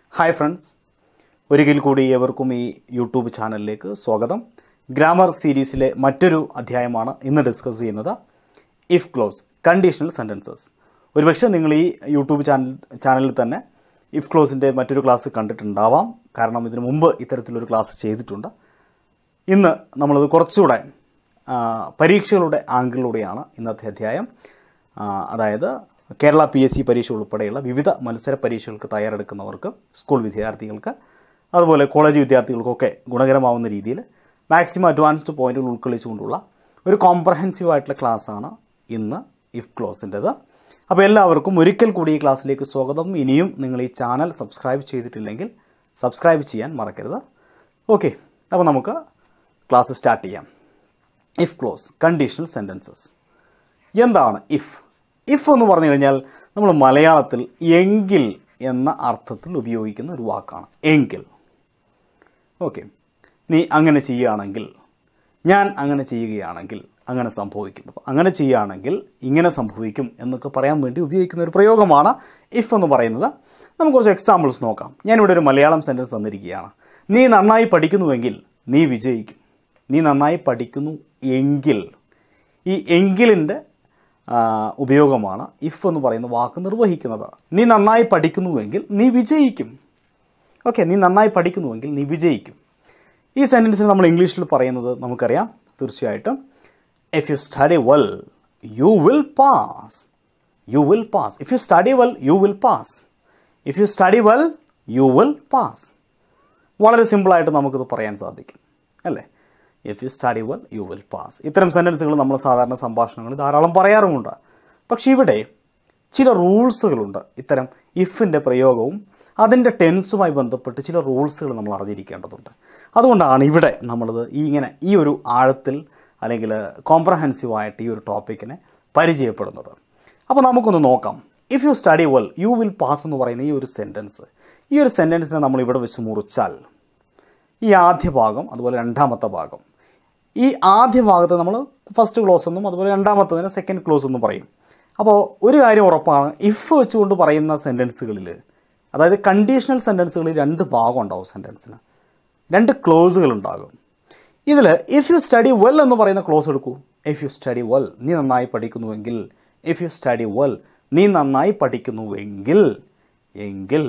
hi friends ഒരിക്കൽ കൂടി ഏവർക്കും ഈ യൂട്യൂബ് ചാനലിലേക്ക് സ്വാഗതം ഗ്രാമർ സീരീസിലെ മറ്റൊരു അധ്യായമാണ് ഇന്ന് ഡിസ്കസ് ചെയ്യുന്നത് ഇഫ് ക്ലോസ് കണ്ടീഷണൽ സെൻറ്റൻസസ് ഒരുപക്ഷെ നിങ്ങൾ ഈ യൂട്യൂബ് ചാനൽ ചാനലിൽ തന്നെ ഇഫ് ക്ലോസിൻ്റെ മറ്റൊരു ക്ലാസ് കണ്ടിട്ടുണ്ടാവാം കാരണം ഇതിനു മുമ്പ് ഇത്തരത്തിലൊരു ക്ലാസ് ചെയ്തിട്ടുണ്ട് ഇന്ന് നമ്മളത് കുറച്ചുകൂടെ ആ, പരീക്ഷകളുടെ ആംഗിളിലൂടെയാണ് ഇന്നത്തെ അധ്യായം ആ, അതായത് കേരള പി എസ് സി പരീക്ഷ ഉൾപ്പെടെയുള്ള വിവിധ മത്സര പരീക്ഷകൾക്ക് തയ്യാറെടുക്കുന്നവർക്ക് സ്കൂൾ വിദ്യാർത്ഥികൾക്ക് അതുപോലെ കോളേജ് വിദ്യാർത്ഥികൾക്കൊക്കെ ഗുണകരമാവുന്ന രീതിയിൽ മാക്സിമം അഡ്വാൻസ്ഡ് പോയിന്റുകൾ ഉൾക്കൊള്ളിച്ചുകൊണ്ടുള്ള ഒരു കോംപ്രഹെൻസീവ് ആയിട്ടുള്ള ക്ലാസ്സാണ് ഇന്ന് ഇഫ് ക്ലോസിൻ്റെത് അപ്പോൾ എല്ലാവർക്കും ഒരിക്കൽ കൂടി ഈ ക്ലാസ്സിലേക്ക് സ്വാഗതം ഇനിയും നിങ്ങൾ ഈ ചാനൽ സബ്സ്ക്രൈബ് ചെയ്തിട്ടില്ലെങ്കിൽ സബ്സ്ക്രൈബ് ചെയ്യാൻ മറക്കരുത് ഓക്കെ അപ്പോൾ നമുക്ക് ക്ലാസ് സ്റ്റാർട്ട് ചെയ്യാം ഇഫ് ക്ലോസ് കണ്ടീഷണൽ സെൻറ്റൻസസ് എന്താണ് ഇഫ് ഇഫ് എന്ന് പറഞ്ഞു കഴിഞ്ഞാൽ നമ്മൾ മലയാളത്തിൽ എങ്കിൽ എന്ന അർത്ഥത്തിൽ ഉപയോഗിക്കുന്ന ഒരു വാക്കാണ് എങ്കിൽ ഓക്കെ നീ അങ്ങനെ ചെയ്യുകയാണെങ്കിൽ ഞാൻ അങ്ങനെ ചെയ്യുകയാണെങ്കിൽ അങ്ങനെ സംഭവിക്കും അപ്പോൾ അങ്ങനെ ചെയ്യുകയാണെങ്കിൽ ഇങ്ങനെ സംഭവിക്കും എന്നൊക്കെ പറയാൻ വേണ്ടി ഉപയോഗിക്കുന്ന ഒരു പ്രയോഗമാണ് ഇഫ് എന്ന് പറയുന്നത് നമുക്ക് കുറച്ച് എക്സാമ്പിൾസ് നോക്കാം ഞാനിവിടെ ഒരു മലയാളം സെൻറ്റൻസ് തന്നിരിക്കുകയാണ് നീ നന്നായി പഠിക്കുന്നുവെങ്കിൽ നീ വിജയിക്കും നീ നന്നായി പഠിക്കുന്നു എങ്കിൽ ഈ എങ്കിലിൻ്റെ ഉപയോഗമാണ് ഇഫ് എന്ന് പറയുന്ന വാക്ക് നിർവഹിക്കുന്നത് നീ നന്നായി പഠിക്കുന്നുവെങ്കിൽ നീ വിജയിക്കും ഓക്കെ നീ നന്നായി പഠിക്കുന്നുവെങ്കിൽ നീ വിജയിക്കും ഈ സെൻറ്റൻസിന് നമ്മൾ ഇംഗ്ലീഷിൽ പറയുന്നത് നമുക്കറിയാം തീർച്ചയായിട്ടും if you study well you will pass you will pass if you study well you will pass if you study well you will pass വളരെ സിമ്പിളായിട്ട് നമുക്കിത് പറയാൻ സാധിക്കും അല്ലേ if you study well you will pass ഇത്തരം സെൻറ്റൻസുകൾ നമ്മൾ സാധാരണ സംഭാഷണങ്ങളിൽ ധാരാളം പറയാറുമുണ്ട് പക്ഷേ ഇവിടെ ചില റൂൾസുകളുണ്ട് ഇത്തരം ഇഫിൻ്റെ പ്രയോഗവും അതിൻ്റെ ടെൻസുമായി ബന്ധപ്പെട്ട് ചില റൂൾസുകൾ നമ്മൾ അറിഞ്ഞിരിക്കേണ്ടതുണ്ട് അതുകൊണ്ടാണ് ഇവിടെ നമ്മളത് ഈ ഇങ്ങനെ ഈ ഒരു ആഴത്തിൽ അല്ലെങ്കിൽ കോംപ്രഹെൻസീവായിട്ട് ഈ ഒരു ടോപ്പിക്കിനെ പരിചയപ്പെടുന്നത് അപ്പോൾ നമുക്കൊന്ന് നോക്കാം if you study well you will pass എന്ന് പറയുന്ന ഈ ഒരു സെൻറ്റൻസ് ഈ ഒരു സെൻറ്റൻസിനെ നമ്മൾ ഇവിടെ വെച്ച് മുറിച്ചാൽ ഈ ആദ്യ ഭാഗം അതുപോലെ രണ്ടാമത്തെ ഭാഗം ഈ ആദ്യ ഭാഗത്ത് നമ്മൾ ഫസ്റ്റ് ക്ലോസ് എന്നും അതുപോലെ രണ്ടാമത്തതിന് സെക്കൻഡ് ക്ലോസ് എന്നും പറയും അപ്പോൾ ഒരു കാര്യം ഉറപ്പാണ് ഇഫ് വെച്ചുകൊണ്ട് പറയുന്ന സെൻറ്റൻസുകളിൽ അതായത് കണ്ടീഷണൽ സെൻറ്റൻസുകളിൽ രണ്ട് ഭാഗം ഉണ്ടാവും സെൻറ്റൻസിന് രണ്ട് ക്ലോസുകൾ ഉണ്ടാകും ഇതിൽ ഇഫ് യു സ്റ്റഡി വെൽ എന്ന് പറയുന്ന ക്ലോസ് എടുക്കൂ ഇഫ് യു സ്റ്റഡി വെൽ നീ നന്നായി പഠിക്കുന്നുവെങ്കിൽ ഇഫ് യു സ്റ്റഡി വെൽ നീ നന്നായി പഠിക്കുന്നുവെങ്കിൽ എങ്കിൽ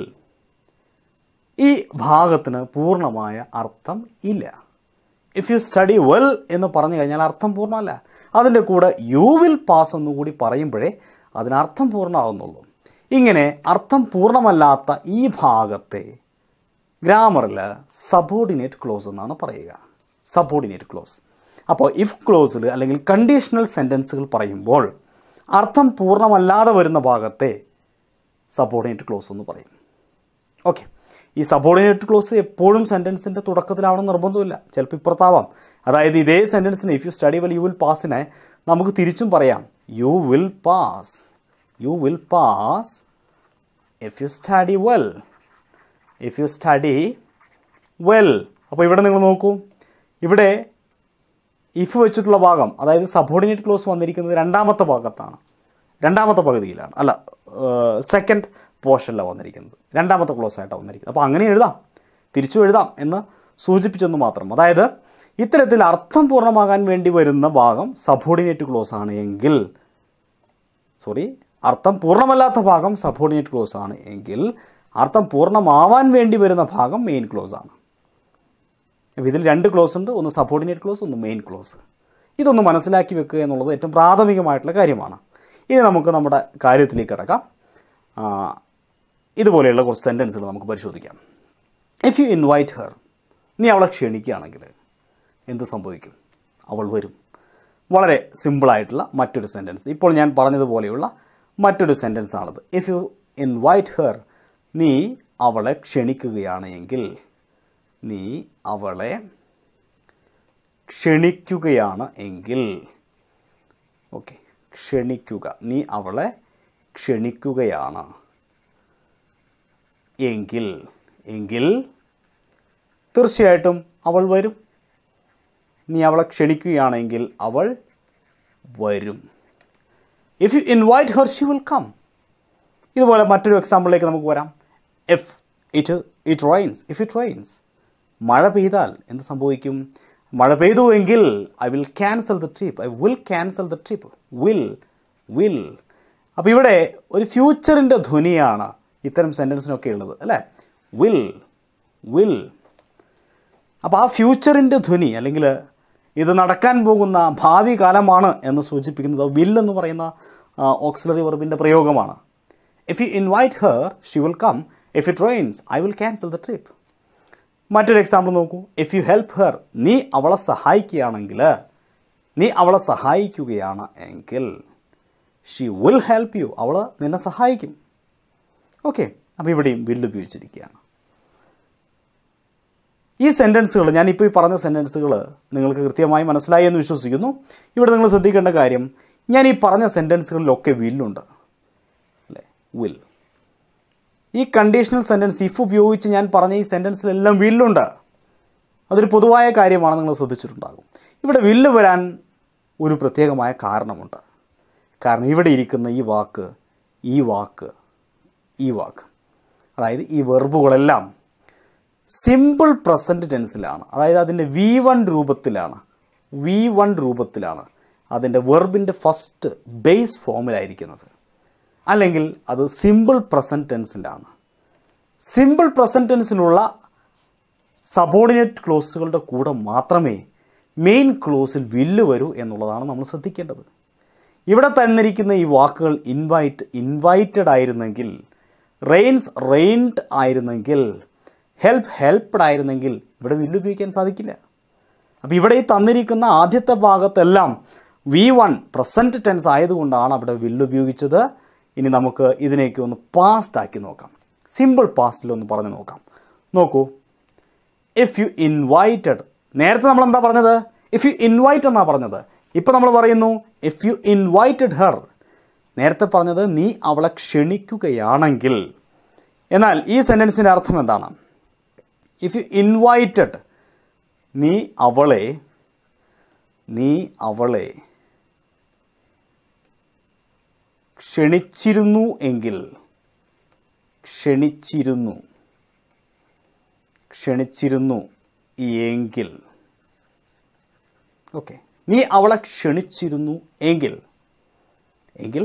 ഈ ഭാഗത്തിന് പൂർണ്ണമായ അർത്ഥം ഇല്ല ഇഫ് യു സ്റ്റഡി വെൽ എന്ന് പറഞ്ഞു കഴിഞ്ഞാൽ അർത്ഥം പൂർണ്ണമല്ല അതിൻ്റെ കൂടെ യു വിൽ പാസ് എന്നുകൂടി പറയുമ്പോഴേ അതിനർത്ഥം പൂർണ്ണമാകുന്നുള്ളൂ ഇങ്ങനെ അർത്ഥം പൂർണ്ണമല്ലാത്ത ഈ ഭാഗത്തെ ഗ്രാമറിൽ സബോർഡിനേറ്റ് ക്ലോസ് എന്നാണ് പറയുക സബോർഡിനേറ്റ് ക്ലോസ് അപ്പോൾ ഇഫ് ക്ലോസിൽ അല്ലെങ്കിൽ കണ്ടീഷണൽ സെൻറ്റൻസുകൾ പറയുമ്പോൾ അർത്ഥം പൂർണ്ണമല്ലാതെ വരുന്ന ഭാഗത്തെ സബോർഡിനേറ്റ് ക്ലോസ് എന്ന് പറയും ഓക്കെ ഈ സബോർഡിനേറ്റ് ക്ലോസ് എപ്പോഴും സെൻറ്റൻസിൻ്റെ തുടക്കത്തിലാവണം നിർബന്ധമില്ല ചിലപ്പോൾ ഇപ്പുറത്താവാം അതായത് ഇതേ സെൻറ്റൻസിന് if you study well you will പാസിനെ നമുക്ക് തിരിച്ചും പറയാം you will pass you will pass if you study well if you study well അപ്പോൾ ഇവിടെ നിങ്ങൾ നോക്കൂ ഇവിടെ ഇഫ് വെച്ചിട്ടുള്ള ഭാഗം അതായത് സബോർഡിനേറ്റ് ക്ലോസ് വന്നിരിക്കുന്നത് രണ്ടാമത്തെ ഭാഗത്താണ് രണ്ടാമത്തെ പകുതിയിലാണ് അല്ല സെക്കൻഡ് പോർഷനിലാണ് വന്നിരിക്കുന്നത് രണ്ടാമത്തെ ക്ലോസ് ആയിട്ടാണ് വന്നിരിക്കുന്നത് അപ്പോൾ അങ്ങനെ എഴുതാം തിരിച്ചു എഴുതാം എന്ന് സൂചിപ്പിച്ചെന്ന് മാത്രം അതായത് ഇത്തരത്തിൽ അർത്ഥം പൂർണ്ണമാകാൻ വേണ്ടി വരുന്ന ഭാഗം സബോർഡിനേറ്റ് ക്ലോസ് ആണ് എങ്കിൽ സോറി അർത്ഥം പൂർണ്ണമല്ലാത്ത ഭാഗം സബോർഡിനേറ്റ് ക്ലോസ് ആണ് എങ്കിൽ അർത്ഥം പൂർണ്ണമാവാൻ വേണ്ടി വരുന്ന ഭാഗം മെയിൻ ക്ലോസ് ആണ് അപ്പോൾ ഇതിൽ രണ്ട് ക്ലോസ് ഉണ്ട് ഒന്ന് സബോർഡിനേറ്റ് ക്ലോസ് ഒന്ന് മെയിൻ ക്ലോസ് ഇതൊന്ന് മനസ്സിലാക്കി വെക്കുക എന്നുള്ളത് ഏറ്റവും പ്രാഥമികമായിട്ടുള്ള കാര്യമാണ് ഇനി നമുക്ക് നമ്മുടെ കാര്യത്തിലേക്ക് കിടക്കാം ആ, ഇതുപോലെയുള്ള കുറച്ച് സെൻറ്റൻസുകൾ നമുക്ക് പരിശോധിക്കാം ഇഫ് യു ഇൻവൈറ്റ് ഹെർ നീ അവളെ ക്ഷണിക്കുകയാണെങ്കിൽ എന്ത് സംഭവിക്കും അവൾ വരും വളരെ സിമ്പിളായിട്ടുള്ള മറ്റൊരു സെൻറ്റൻസ് ഇപ്പോൾ ഞാൻ പറഞ്ഞതുപോലെയുള്ള മറ്റൊരു സെൻറ്റൻസ് ആണത് ഇഫ് യു ഇൻവൈറ്റ് ഹെർ നീ അവളെ ക്ഷണിക്കുകയാണ് എങ്കിൽ നീ അവളെ ക്ഷണിക്കുകയാണ് എങ്കിൽ ഓക്കെ ക്ഷണിക്കുക നീ അവളെ ക്ഷണിക്കുകയാണ് എങ്കിൽ എങ്കിൽ തീർച്ചയായിട്ടും അവൾ വരും നീ അവളെ ക്ഷണിക്കുകയാണെങ്കിൽ അവൾ വരും if you invite her she will come ഇതുപോലെ മറ്റൊരു എക്സാമ്പിളിലേക്ക് നമുക്ക് വരാം if it it rains if it rains മഴ പെയ്താൽ എന്ത് സംഭവിക്കും മഴ പെയ്തു എങ്കിൽ I will cancel the trip I will cancel the trip will will അപ്പോൾ ഇവിടെ ഒരു ഫ്യൂച്ചറിൻ്റെ ധ്വനിയാണ് ഇത്തരം സെൻറ്റൻസിനൊക്കെ ഉള്ളത് അല്ലേ വിൽ വിൽ അപ്പോൾ ആ ഫ്യൂച്ചറിൻ്റെ ധ്വനി അല്ലെങ്കിൽ ഇത് നടക്കാൻ പോകുന്ന ഭാവി കാലമാണ് എന്ന് സൂചിപ്പിക്കുന്നത് വിൽ എന്ന് പറയുന്ന ഓക്സിലറി വെർബിൻ്റെ പ്രയോഗമാണ് if you invite her she will come if it rains I will cancel the trip മറ്റൊരു എക്സാമ്പിൾ നോക്കൂ ഇഫ് യു ഹെൽപ്പ് ഹെർ നീ അവളെ സഹായിക്കുകയാണെങ്കിൽ നീ അവളെ സഹായിക്കുകയാണ് എങ്കിൽ ഷി വിൽ ഹെൽപ്പ് യു അവൾ നിന്നെ സഹായിക്കും ഓക്കെ അപ്പോൾ ഇവിടെയും വില്ല് ഉപയോഗിച്ചിരിക്കുകയാണ് ഈ സെൻറ്റൻസുകൾ ഞാനിപ്പോൾ ഈ പറഞ്ഞ സെൻറ്റൻസുകൾ നിങ്ങൾക്ക് കൃത്യമായി മനസ്സിലായി എന്ന് വിശ്വസിക്കുന്നു ഇവിടെ നിങ്ങൾ ശ്രദ്ധിക്കേണ്ട കാര്യം ഞാൻ ഈ പറഞ്ഞ സെൻറ്റൻസുകളിലൊക്കെ വില്ലുണ്ട് അല്ലേ വിൽ ഈ കണ്ടീഷണൽ സെൻറ്റൻസ് ഇഫ് ഉപയോഗിച്ച് ഞാൻ പറഞ്ഞ ഈ സെൻറ്റൻസിലെല്ലാം വില്ലുണ്ട് അതൊരു പൊതുവായ കാര്യമാണ് നിങ്ങൾ ശ്രദ്ധിച്ചിട്ടുണ്ടാകും ഇവിടെ വില്ല് വരാൻ ഒരു പ്രത്യേകമായ കാരണമുണ്ട് കാരണം ഇവിടെ ഇരിക്കുന്ന ഈ വാക്ക് ഈ വാക്ക് ഈ വാക്ക് അതായത് ഈ വെർബുകളെല്ലാം സിമ്പിൾ പ്രസൻറ്റ് ടെൻസിലാണ് അതായത് അതിൻ്റെ വി വൺ രൂപത്തിലാണ് വി വൺ രൂപത്തിലാണ് അതിൻ്റെ വെർബിൻ്റെ ഫസ്റ്റ് ബേസ് ഫോമിലായിരിക്കുന്നത് അല്ലെങ്കിൽ അത് സിമ്പിൾ പ്രസൻറ്റ് ടെൻസിലാണ് സിമ്പിൾ പ്രസൻറ്റ് ടെൻസിലുള്ള സബോർഡിനേറ്റ് ക്ലോസുകളുടെ കൂടെ മാത്രമേ മെയിൻ ക്ലോസിൽ വില്ല് വരൂ എന്നുള്ളതാണ് നമ്മൾ ശ്രദ്ധിക്കേണ്ടത് ഇവിടെ തന്നിരിക്കുന്ന ഈ വാക്കുകൾ ഇൻവൈറ്റ് ഇൻവൈറ്റഡ് ആയിരുന്നെങ്കിൽ റെയിൻസ് റെയിൻഡ് ആയിരുന്നെങ്കിൽ ഹെൽപ്പ് ഹെൽപ്ഡ് ആയിരുന്നെങ്കിൽ ഇവിടെ വില്ല് ഉപയോഗിക്കാൻ സാധിക്കില്ല അപ്പോൾ ഇവിടെ ഈ തന്നിരിക്കുന്ന ആദ്യത്തെ ഭാഗത്തെല്ലാം വി വൺ പ്രസൻറ്റ് ടെൻസ് ആയതുകൊണ്ടാണ് അവിടെ വില്ല് ഉപയോഗിച്ചത് ഇനി നമുക്ക് ഇതിനെയൊക്കെ ഒന്ന് പാസ്റ്റ് ആക്കി നോക്കാം സിമ്പിൾ പാസ്റ്റിലൊന്ന് പറഞ്ഞു നോക്കാം നോക്കൂ ഇഫ് യു ഇൻവൈറ്റഡ് നേരത്തെ നമ്മൾ എന്താ പറഞ്ഞത് ഇഫ് യു ഇൻവൈറ്റ് എന്നാണ് പറഞ്ഞത് ഇപ്പോൾ നമ്മൾ പറയുന്നു ഇഫ് യു ഇൻവൈറ്റഡ് ഹെർ നേരത്തെ പറഞ്ഞത് നീ അവളെ ക്ഷണിക്കുകയാണെങ്കിൽ എന്നാൽ ഈ സെൻറ്റൻസിൻ്റെ അർത്ഥം എന്താണ് ഇഫ് യു ഇൻവൈറ്റഡ് നീ അവളെ നീ അവളെ ക്ഷണിച്ചിരുന്നു എങ്കിൽ ക്ഷണിച്ചിരുന്നു ക്ഷണിച്ചിരുന്നു എങ്കിൽ ഓക്കെ നീ അവളെ ക്ഷണിച്ചിരുന്നു എങ്കിൽ എങ്കിൽ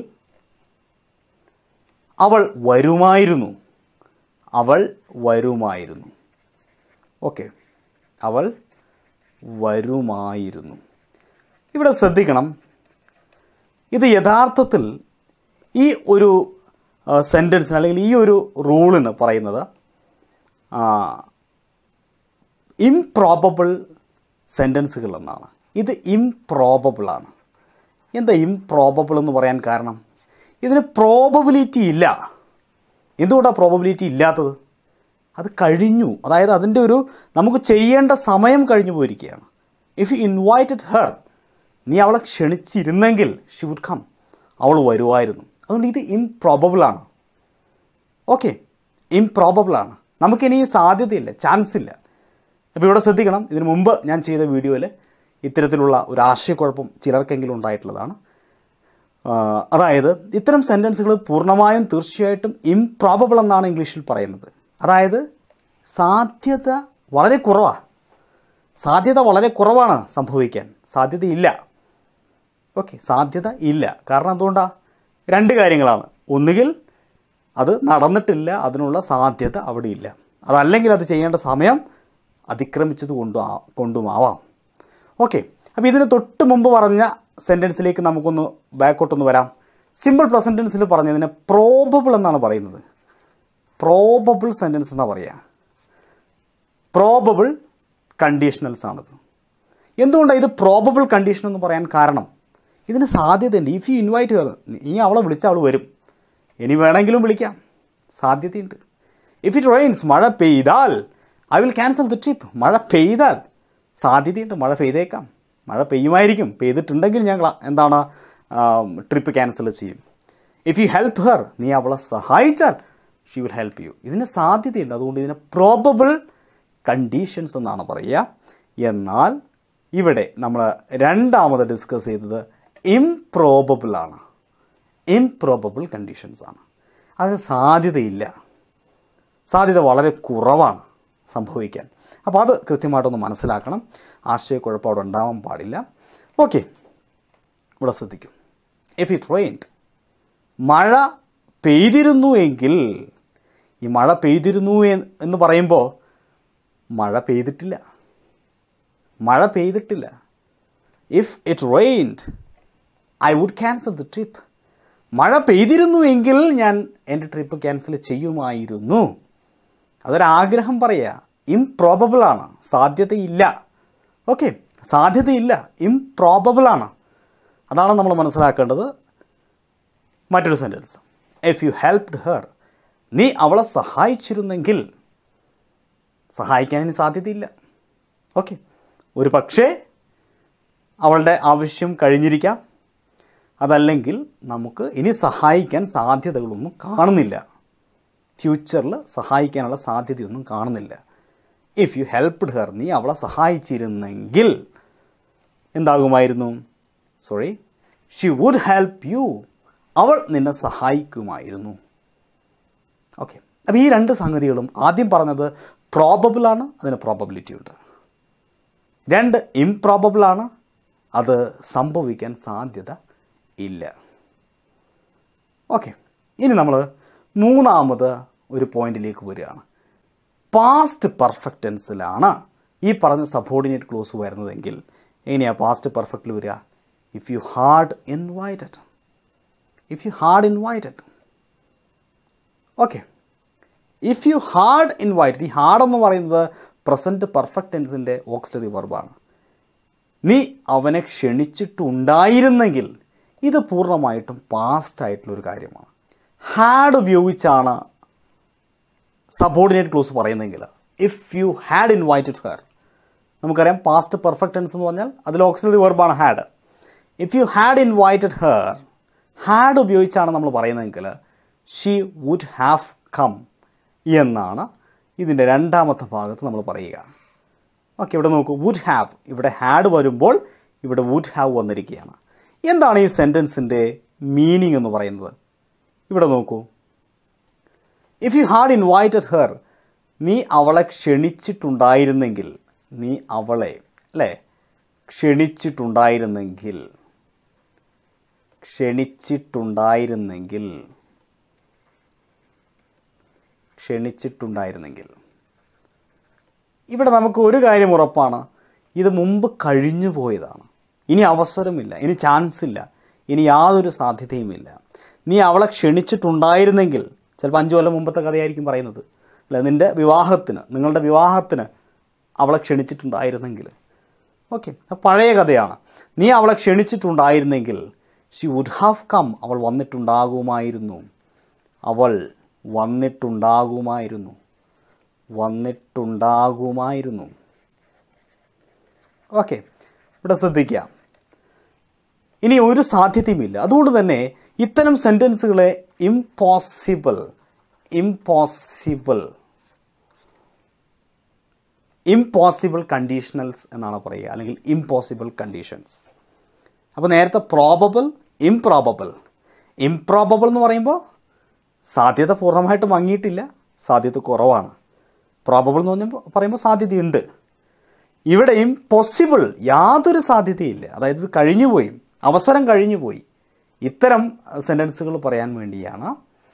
അവൾ വരുമായിരുന്നു അവൾ വരുമായിരുന്നു ഓക്കെ അവൾ വരുമായിരുന്നു ഇവിടെ ശ്രദ്ധിക്കണം ഇത് യഥാർത്ഥത്തിൽ ഈ ഒരു സെൻറ്റൻസിന് അല്ലെങ്കിൽ ഈ ഒരു റൂളിന് പറയുന്നത് ഇംപ്രോബബിൾ സെൻറ്റൻസുകൾ എന്നാണ് ഇത് ഇംപ്രോബബിൾ ആണ് എന്താ ഇംപ്രോബബിൾ എന്ന് പറയാൻ കാരണം ഇതിന് പ്രോബബിലിറ്റി ഇല്ല എന്തുകൊണ്ടാണ് പ്രോബബിലിറ്റി ഇല്ലാത്തത് അത് കഴിഞ്ഞു അതായത് അതിൻ്റെ ഒരു നമുക്ക് ചെയ്യേണ്ട സമയം കഴിഞ്ഞു പോയിരിക്കുകയാണ് ഇഫ് യു ഇൻവൈറ്റഡ് ഹെർ നീ അവളെ ക്ഷണിച്ചിരുന്നെങ്കിൽ ഷി വുഡ് കം അവൾ വരുമായിരുന്നു അതുകൊണ്ട് ഇത് ഇംപ്രോബബിൾ ആണ് ഓക്കെ ഇംപ്രോബബിൾ ആണ് നമുക്കിനി സാധ്യതയില്ല ചാൻസ് ഇല്ല അപ്പോൾ ഇവിടെ ശ്രദ്ധിക്കണം ഇതിനു മുമ്പ് ഞാൻ ചെയ്ത വീഡിയോയിൽ ഇത്തരത്തിലുള്ള ഒരു ആശയക്കുഴപ്പം ചിലർക്കെങ്കിലും ഉണ്ടായിട്ടുള്ളതാണ് ആ, അതായത് ഇത്തരം സെൻറ്റൻസുകൾ പൂർണ്ണമായും തീർച്ചയായിട്ടും ഇംപ്രോബബിൾ എന്നാണ് ഇംഗ്ലീഷിൽ പറയുന്നത് അതായത് സാധ്യത വളരെ കുറവാണ് സാധ്യത വളരെ കുറവാണ് സംഭവിക്കാൻ സാധ്യതയില്ല ഓക്കെ സാധ്യത ഇല്ല കാരണം എന്തുകൊണ്ടാണ് രണ്ട് കാര്യങ്ങളാണ് ഒന്നുകിൽ അത് നടന്നിട്ടില്ല അതിനുള്ള സാധ്യത അവിടെ ഇല്ല അതല്ലെങ്കിൽ അത് ചെയ്യേണ്ട സമയം അതിക്രമിച്ചത് കൊണ്ടും ആ- കൊണ്ടുമാവാം ഓക്കെ അപ്പോൾ ഇതിന് തൊട്ട് മുമ്പ് പറഞ്ഞ സെൻറ്റൻസിലേക്ക് നമുക്കൊന്ന് ബാക്കോട്ടൊന്ന് വരാം സിമ്പിൾ പ്രസൻറ്റൻസിൽ പറഞ്ഞതിനെ പ്രോബബിൾ എന്നാണ് പറയുന്നത് പ്രോബബിൾ സെൻറ്റൻസ് എന്നാണ് പറയുക പ്രോബബിൾ കണ്ടീഷണൽസ് ആണിത് എന്തുകൊണ്ടാണ് ഇത് പ്രോബബിൾ കണ്ടീഷൻ എന്ന് പറയാൻ കാരണം ഇതിന് സാധ്യതയുണ്ട് ഇഫ് യു ഇൻവൈറ്റ് നീ അവളെ വിളിച്ചാൽ അവൾ വരും ഇനി വേണമെങ്കിലും വിളിക്കാം സാധ്യതയുണ്ട് ഇഫ് ഇറ്റ് റെയിൻസ് മഴ പെയ്താൽ I will cancel the trip മഴ പെയ്താൽ സാധ്യതയുണ്ട് മഴ പെയ്തേക്കാം മഴ പെയ്യുമായിരിക്കും പെയ്തിട്ടുണ്ടെങ്കിൽ ഞങ്ങൾ എന്താണ് ട്രിപ്പ് ക്യാൻസൽ ചെയ്യും ഇഫ് യു ഹെൽപ്പ് ഹെർ നീ അവളെ സഹായിച്ചാൽ ഷി വിൽ ഹെൽപ്പ് യു ഇതിന് സാധ്യതയുണ്ട് അതുകൊണ്ട് ഇതിനെ പ്രോബബിൾ കണ്ടീഷൻസ് എന്നാണ് പറയുക എന്നാൽ ഇവിടെ നമ്മൾ രണ്ടാമത് ഡിസ്കസ് ചെയ്തത് ഇംപ്രോബബിൾ ആണ് ഇംപ്രോബബിൾ കണ്ടീഷൻസ് ആണ് അതിന് സാധ്യതയില്ല സാധ്യത വളരെ കുറവാണ് സംഭവിക്കാൻ അപ്പോൾ അത് കൃത്യമായിട്ടൊന്ന് മനസ്സിലാക്കണം ആശയക്കുഴപ്പം അവിടെ ഉണ്ടാവാൻ പാടില്ല ഓക്കെ ഇവിടെ ശ്രദ്ധിക്കും ഇഫ് ഇറ്റ് റെയിൻഡ് മഴ പെയ്തിരുന്നു എങ്കിൽ ഈ മഴ പെയ്തിരുന്നു എന്ന് എന്ന് പറയുമ്പോൾ മഴ പെയ്തിട്ടില്ല മഴ പെയ്തിട്ടില്ല if it rained I would cancel the trip മഴ പെയ്തിരുന്നു എങ്കിൽ ഞാൻ എൻ്റെ ട്രിപ്പ് ക്യാൻസൽ ചെയ്യുമായിരുന്നു അതൊരാഗ്രഹം പറയുക ഇംപ്രോബബിൾ ആണ് സാധ്യതയില്ല ഓക്കെ സാധ്യതയില്ല ഇംപ്രോബബിൾ ആണ് അതാണ് നമ്മൾ മനസ്സിലാക്കേണ്ടത് മറ്റൊരു sentence if you helped her നീ അവളെ സഹായിച്ചിരുന്നെങ്കിൽ സഹായിക്കാൻ ഇനി സാധ്യതയില്ല ഓക്കെ ഒരു പക്ഷേ അവളുടെ ആവശ്യം കഴിഞ്ഞിരിക്കാം അതല്ലെങ്കിൽ നമുക്ക് ഇനി സഹായിക്കാൻ സാധ്യതകളൊന്നും കാണുന്നില്ല ഫ്യൂച്ചറിൽ സഹായിക്കാനുള്ള സാധ്യതയൊന്നും കാണുന്നില്ല ഇഫ് യു ഹെൽപ്ഡ് ഹെർ നീ അവളെ സഹായിച്ചിരുന്നെങ്കിൽ എന്താകുമായിരുന്നു sorry she would help you അവൾ നിന്നെ സഹായിക്കുമായിരുന്നു ഓക്കെ അപ്പോൾ ഈ രണ്ട് സംഗതികളും ആദ്യം പറഞ്ഞത് പ്രോബബിളാണ് അതിന് പ്രോബബിലിറ്റി ഉണ്ട് രണ്ട് ഇംപ്രോബബിളാണ് അത് സംഭവിക്കാൻ സാധ്യത ഇല്ല ഓക്കെ ഇനി നമ്മൾ മൂന്നാമത് ഒരു പോയിന്റിലേക്ക് വരികയാണ് പാസ്റ്റ് പെർഫെക്റ്റ് ടെൻസിലാണ് ഈ പറഞ്ഞ സബോർഡിനേറ്റ് ക്ലോസ് വരുന്നതെങ്കിൽ എങ്ങനെയാണ് പാസ്റ്റ് പെർഫെക്റ്റിൽ വരിക if you had invited if you had invited okay if you had invited ഈ ഹാർഡ് എന്ന് പറയുന്നത് പ്രസൻറ്റ് പെർഫെക്റ്റ് ടെൻസിൻ്റെ ഓക്സിലറി വെർബാണ് നീ അവനെ ക്ഷണിച്ചിട്ടുണ്ടായിരുന്നെങ്കിൽ ഇത് പൂർണ്ണമായിട്ടും പാസ്റ്റ് ആയിട്ടുള്ള ഒരു കാര്യമാണ് ഹാഡ് ഉപയോഗിച്ചാണ് സബോർഡിനേറ്റ് ക്ലോസ് പറയുന്നതെങ്കിൽ if you had invited her നമുക്കറിയാം പാസ്റ്റ് പെർഫെക്റ്റ് ടെൻസ് എന്ന് പറഞ്ഞാൽ അതിൽ ഓക്സിലറി വെർബാണ് had if you had invited her had ഉപയോഗിച്ചാണ് നമ്മൾ പറയുന്നതെങ്കിൽ ഷീ വുഡ് ഹാവ് കം എന്നാണ് ഇതിൻ്റെ രണ്ടാമത്തെ ഭാഗത്ത് നമ്മൾ പറയുക ഓക്കെ ഇവിടെ നോക്കൂ വുഡ് ഹാവ് ഇവിടെ ഹാഡ് വരുമ്പോൾ ഇവിടെ വുഡ് ഹാവ് വന്നിരിക്കുകയാണ് എന്താണ് ഈ സെൻറ്റൻസിൻ്റെ മീനിങ് എന്ന് പറയുന്നത് ഇവിടെ നോക്കൂ if you had invited her നീ അവളെ ക്ഷണിച്ചിട്ടുണ്ടായിരുന്നെങ്കിൽ നീ അവളെ അല്ലേ ക്ഷണിച്ചിട്ടുണ്ടായിരുന്നെങ്കിൽ ക്ഷണിച്ചിട്ടുണ്ടായിരുന്നെങ്കിൽ ക്ഷണിച്ചിട്ടുണ്ടായിരുന്നെങ്കിൽ ഇവിടെ നമുക്ക് ഒരു കാര്യം ഉറപ്പാണ് ഇത് മുമ്പ് കഴിഞ്ഞു പോയതാണ് ഇനി അവസരമില്ല ഇനി ചാൻസ് ഇല്ല ഇനി യാതൊരു സാധ്യതയുമില്ല നീ അവളെ ക്ഷണിച്ചിട്ടുണ്ടായിരുന്നെങ്കിൽ ചിലപ്പോൾ അഞ്ചു കൊല്ലം മുമ്പത്തെ കഥയായിരിക്കും പറയുന്നത് അല്ല നിൻ്റെ വിവാഹത്തിന് നിങ്ങളുടെ വിവാഹത്തിന് അവളെ ക്ഷണിച്ചിട്ടുണ്ടായിരുന്നെങ്കിൽ ഓക്കെ പഴയ കഥയാണ് നീ അവളെ ക്ഷണിച്ചിട്ടുണ്ടായിരുന്നെങ്കിൽ ഷി വുഡ് ഹാവ് കം അവൾ വന്നിട്ടുണ്ടാകുമായിരുന്നു അവൾ വന്നിട്ടുണ്ടാകുമായിരുന്നു വന്നിട്ടുണ്ടാകുമായിരുന്നു ഓക്കെ ഇവിടെ ശ്രദ്ധിക്കുക ഇനി ഒരു സാധ്യതയുമില്ല അതുകൊണ്ട് തന്നെ ഇത്തരം സെൻറ്റൻസുകളെ ഇംപോസിബിൾ ഇംപോസിബിൾ ഇംപോസിബിൾ കണ്ടീഷണൽസ് എന്നാണ് പറയുക അല്ലെങ്കിൽ ഇംപോസിബിൾ കണ്ടീഷൻസ് അപ്പോൾ നേരത്തെ പ്രോബബിൾ ഇംപ്രോബബിൾ ഇംപ്രോബബിൾ എന്ന് പറയുമ്പോൾ സാധ്യത പൂർണ്ണമായിട്ട് മങ്ങിയിട്ടില്ല സാധ്യത കുറവാണ് പ്രോബബിൾ എന്ന് പറഞ്ഞപ്പോൾ പറയുമ്പോൾ സാധ്യതയുണ്ട് ഇവിടെ ഇംപോസിബിൾ യാതൊരു സാധ്യതയില്ല അതായത് ഇത് കഴിഞ്ഞുപോയി അവസരം കഴിഞ്ഞുപോയി ഇത്തരം സെൻറ്റൻസുകൾ പറയാൻ വേണ്ടിയാണ്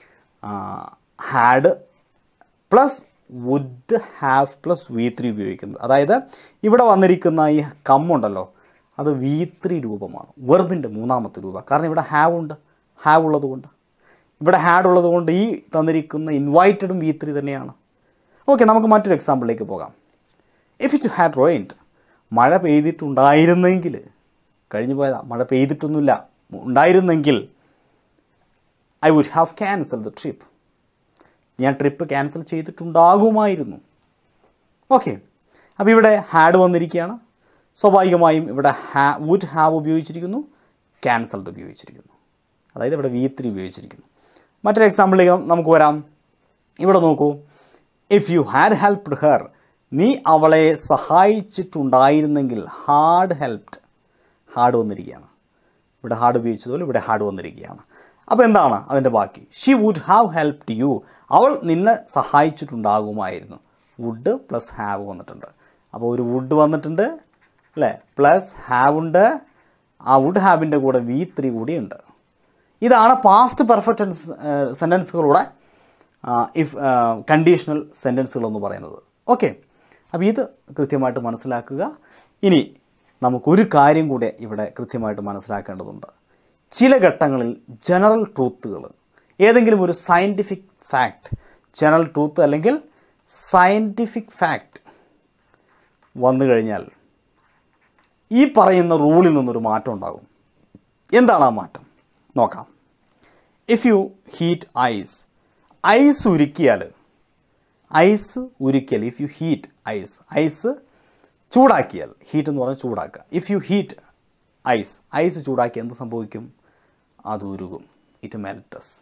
had plus would have plus V three ഉപയോഗിക്കുന്നത് അതായത് ഇവിടെ വന്നിരിക്കുന്ന ഈ കമ്മുണ്ടല്ലോ അത് വി ത്രീ രൂപമാണ് വെർബിൻ്റെ മൂന്നാമത്തെ രൂപം കാരണം ഇവിടെ ഹാവ് ഉണ്ട് ഹാവ് ഉള്ളതുകൊണ്ട് ഇവിടെ ഹാഡ് ഉള്ളതുകൊണ്ട് ഈ തന്നിരിക്കുന്ന ഇൻവൈറ്റഡും വി ത്രീ തന്നെയാണ് ഓക്കെ നമുക്ക് മറ്റൊരു എക്സാമ്പിളിലേക്ക് പോകാം ഇഫ് ഇറ്റ് ഹാഡ് റോയിൻഡ് മഴ പെയ്തിട്ടുണ്ടായിരുന്നെങ്കിൽ കഴിഞ്ഞു പോയതാ മഴ പെയ്തിട്ടൊന്നുമില്ല ഉണ്ടായിരുന്നെങ്കിൽ I would have cancel the trip ഞാൻ ട്രിപ്പ് ക്യാൻസൽ ചെയ്തിട്ടുണ്ടാകുമായിരുന്നു ഓക്കെ അപ്പോൾ ഇവിടെ ഹാഡ് വന്നിരിക്കുകയാണ് സ്വാഭാവികമായും ഇവിടെ ഹാ വുഡ് ഹാവ് ഉപയോഗിച്ചിരിക്കുന്നു ക്യാൻസൽഡ് ഉപയോഗിച്ചിരിക്കുന്നു അതായത് ഇവിടെ വി ത്രീ ഉപയോഗിച്ചിരിക്കുന്നു മറ്റൊരു എക്സാമ്പിളിലേക്ക് നമുക്ക് വരാം ഇവിടെ നോക്കൂ if you had helped her നീ അവളെ സഹായിച്ചിട്ടുണ്ടായിരുന്നെങ്കിൽ ഹാർഡ് ഹെൽപ്ഡ് ഹാർഡ് വന്നിരിക്കുകയാണ് ഇവിടെ ഹാർഡ് ഉപയോഗിച്ചതുപോലെ ഇവിടെ ഹാർഡ് വന്നിരിക്കുകയാണ് അപ്പോൾ എന്താണ് അതിൻ്റെ ബാക്കി she would have helped you അവൾ നിന്നെ സഹായിച്ചിട്ടുണ്ടാകുമായിരുന്നു വുഡ് പ്ലസ് ഹാവ് വന്നിട്ടുണ്ട് അപ്പോൾ ഒരു വുഡ് വന്നിട്ടുണ്ട് അല്ലേ പ്ലസ് ഹാവ് ഉണ്ട് ആ വുഡ് ഹാവിൻ്റെ കൂടെ വി ത്രീ കൂടി ഉണ്ട് ഇതാണ് പാസ്റ്റ് പെർഫെക്റ്റ് സെൻറ്റൻസുകളുടെ ഇഫ് കണ്ടീഷണൽ സെൻറ്റൻസുകൾ എന്ന് പറയുന്നത് ഓക്കെ അപ്പോൾ ഇത് കൃത്യമായിട്ട് മനസ്സിലാക്കുക ഇനി നമുക്കൊരു കാര്യം കൂടെ ഇവിടെ കൃത്യമായിട്ട് മനസ്സിലാക്കേണ്ടതുണ്ട് ചില ഘട്ടങ്ങളിൽ ജനറൽ ട്രൂത്തുകൾ ഏതെങ്കിലും ഒരു സയൻറ്റിഫിക് ഫാക്റ്റ് ജനറൽ ട്രൂത്ത് അല്ലെങ്കിൽ സയൻറ്റിഫിക് ഫാക്റ്റ് വന്നു കഴിഞ്ഞാൽ ഈ പറയുന്ന റൂളിൽ നിന്നൊരു മാറ്റം ഉണ്ടാകും എന്താണ് ആ മാറ്റം നോക്കാം if you heat ice ice ഉരുക്കിയാൽ ഐസ് ഉരുക്കിയാൽ if you heat ice ice ചൂടാക്കിയാൽ ഹീറ്റ് എന്ന് പറഞ്ഞാൽ ചൂടാക്കുക if you heat ice ice ചൂടാക്കി എന്ത് സംഭവിക്കും അത് ഉരുകും ഇറ്റ് മെൽറ്റസ്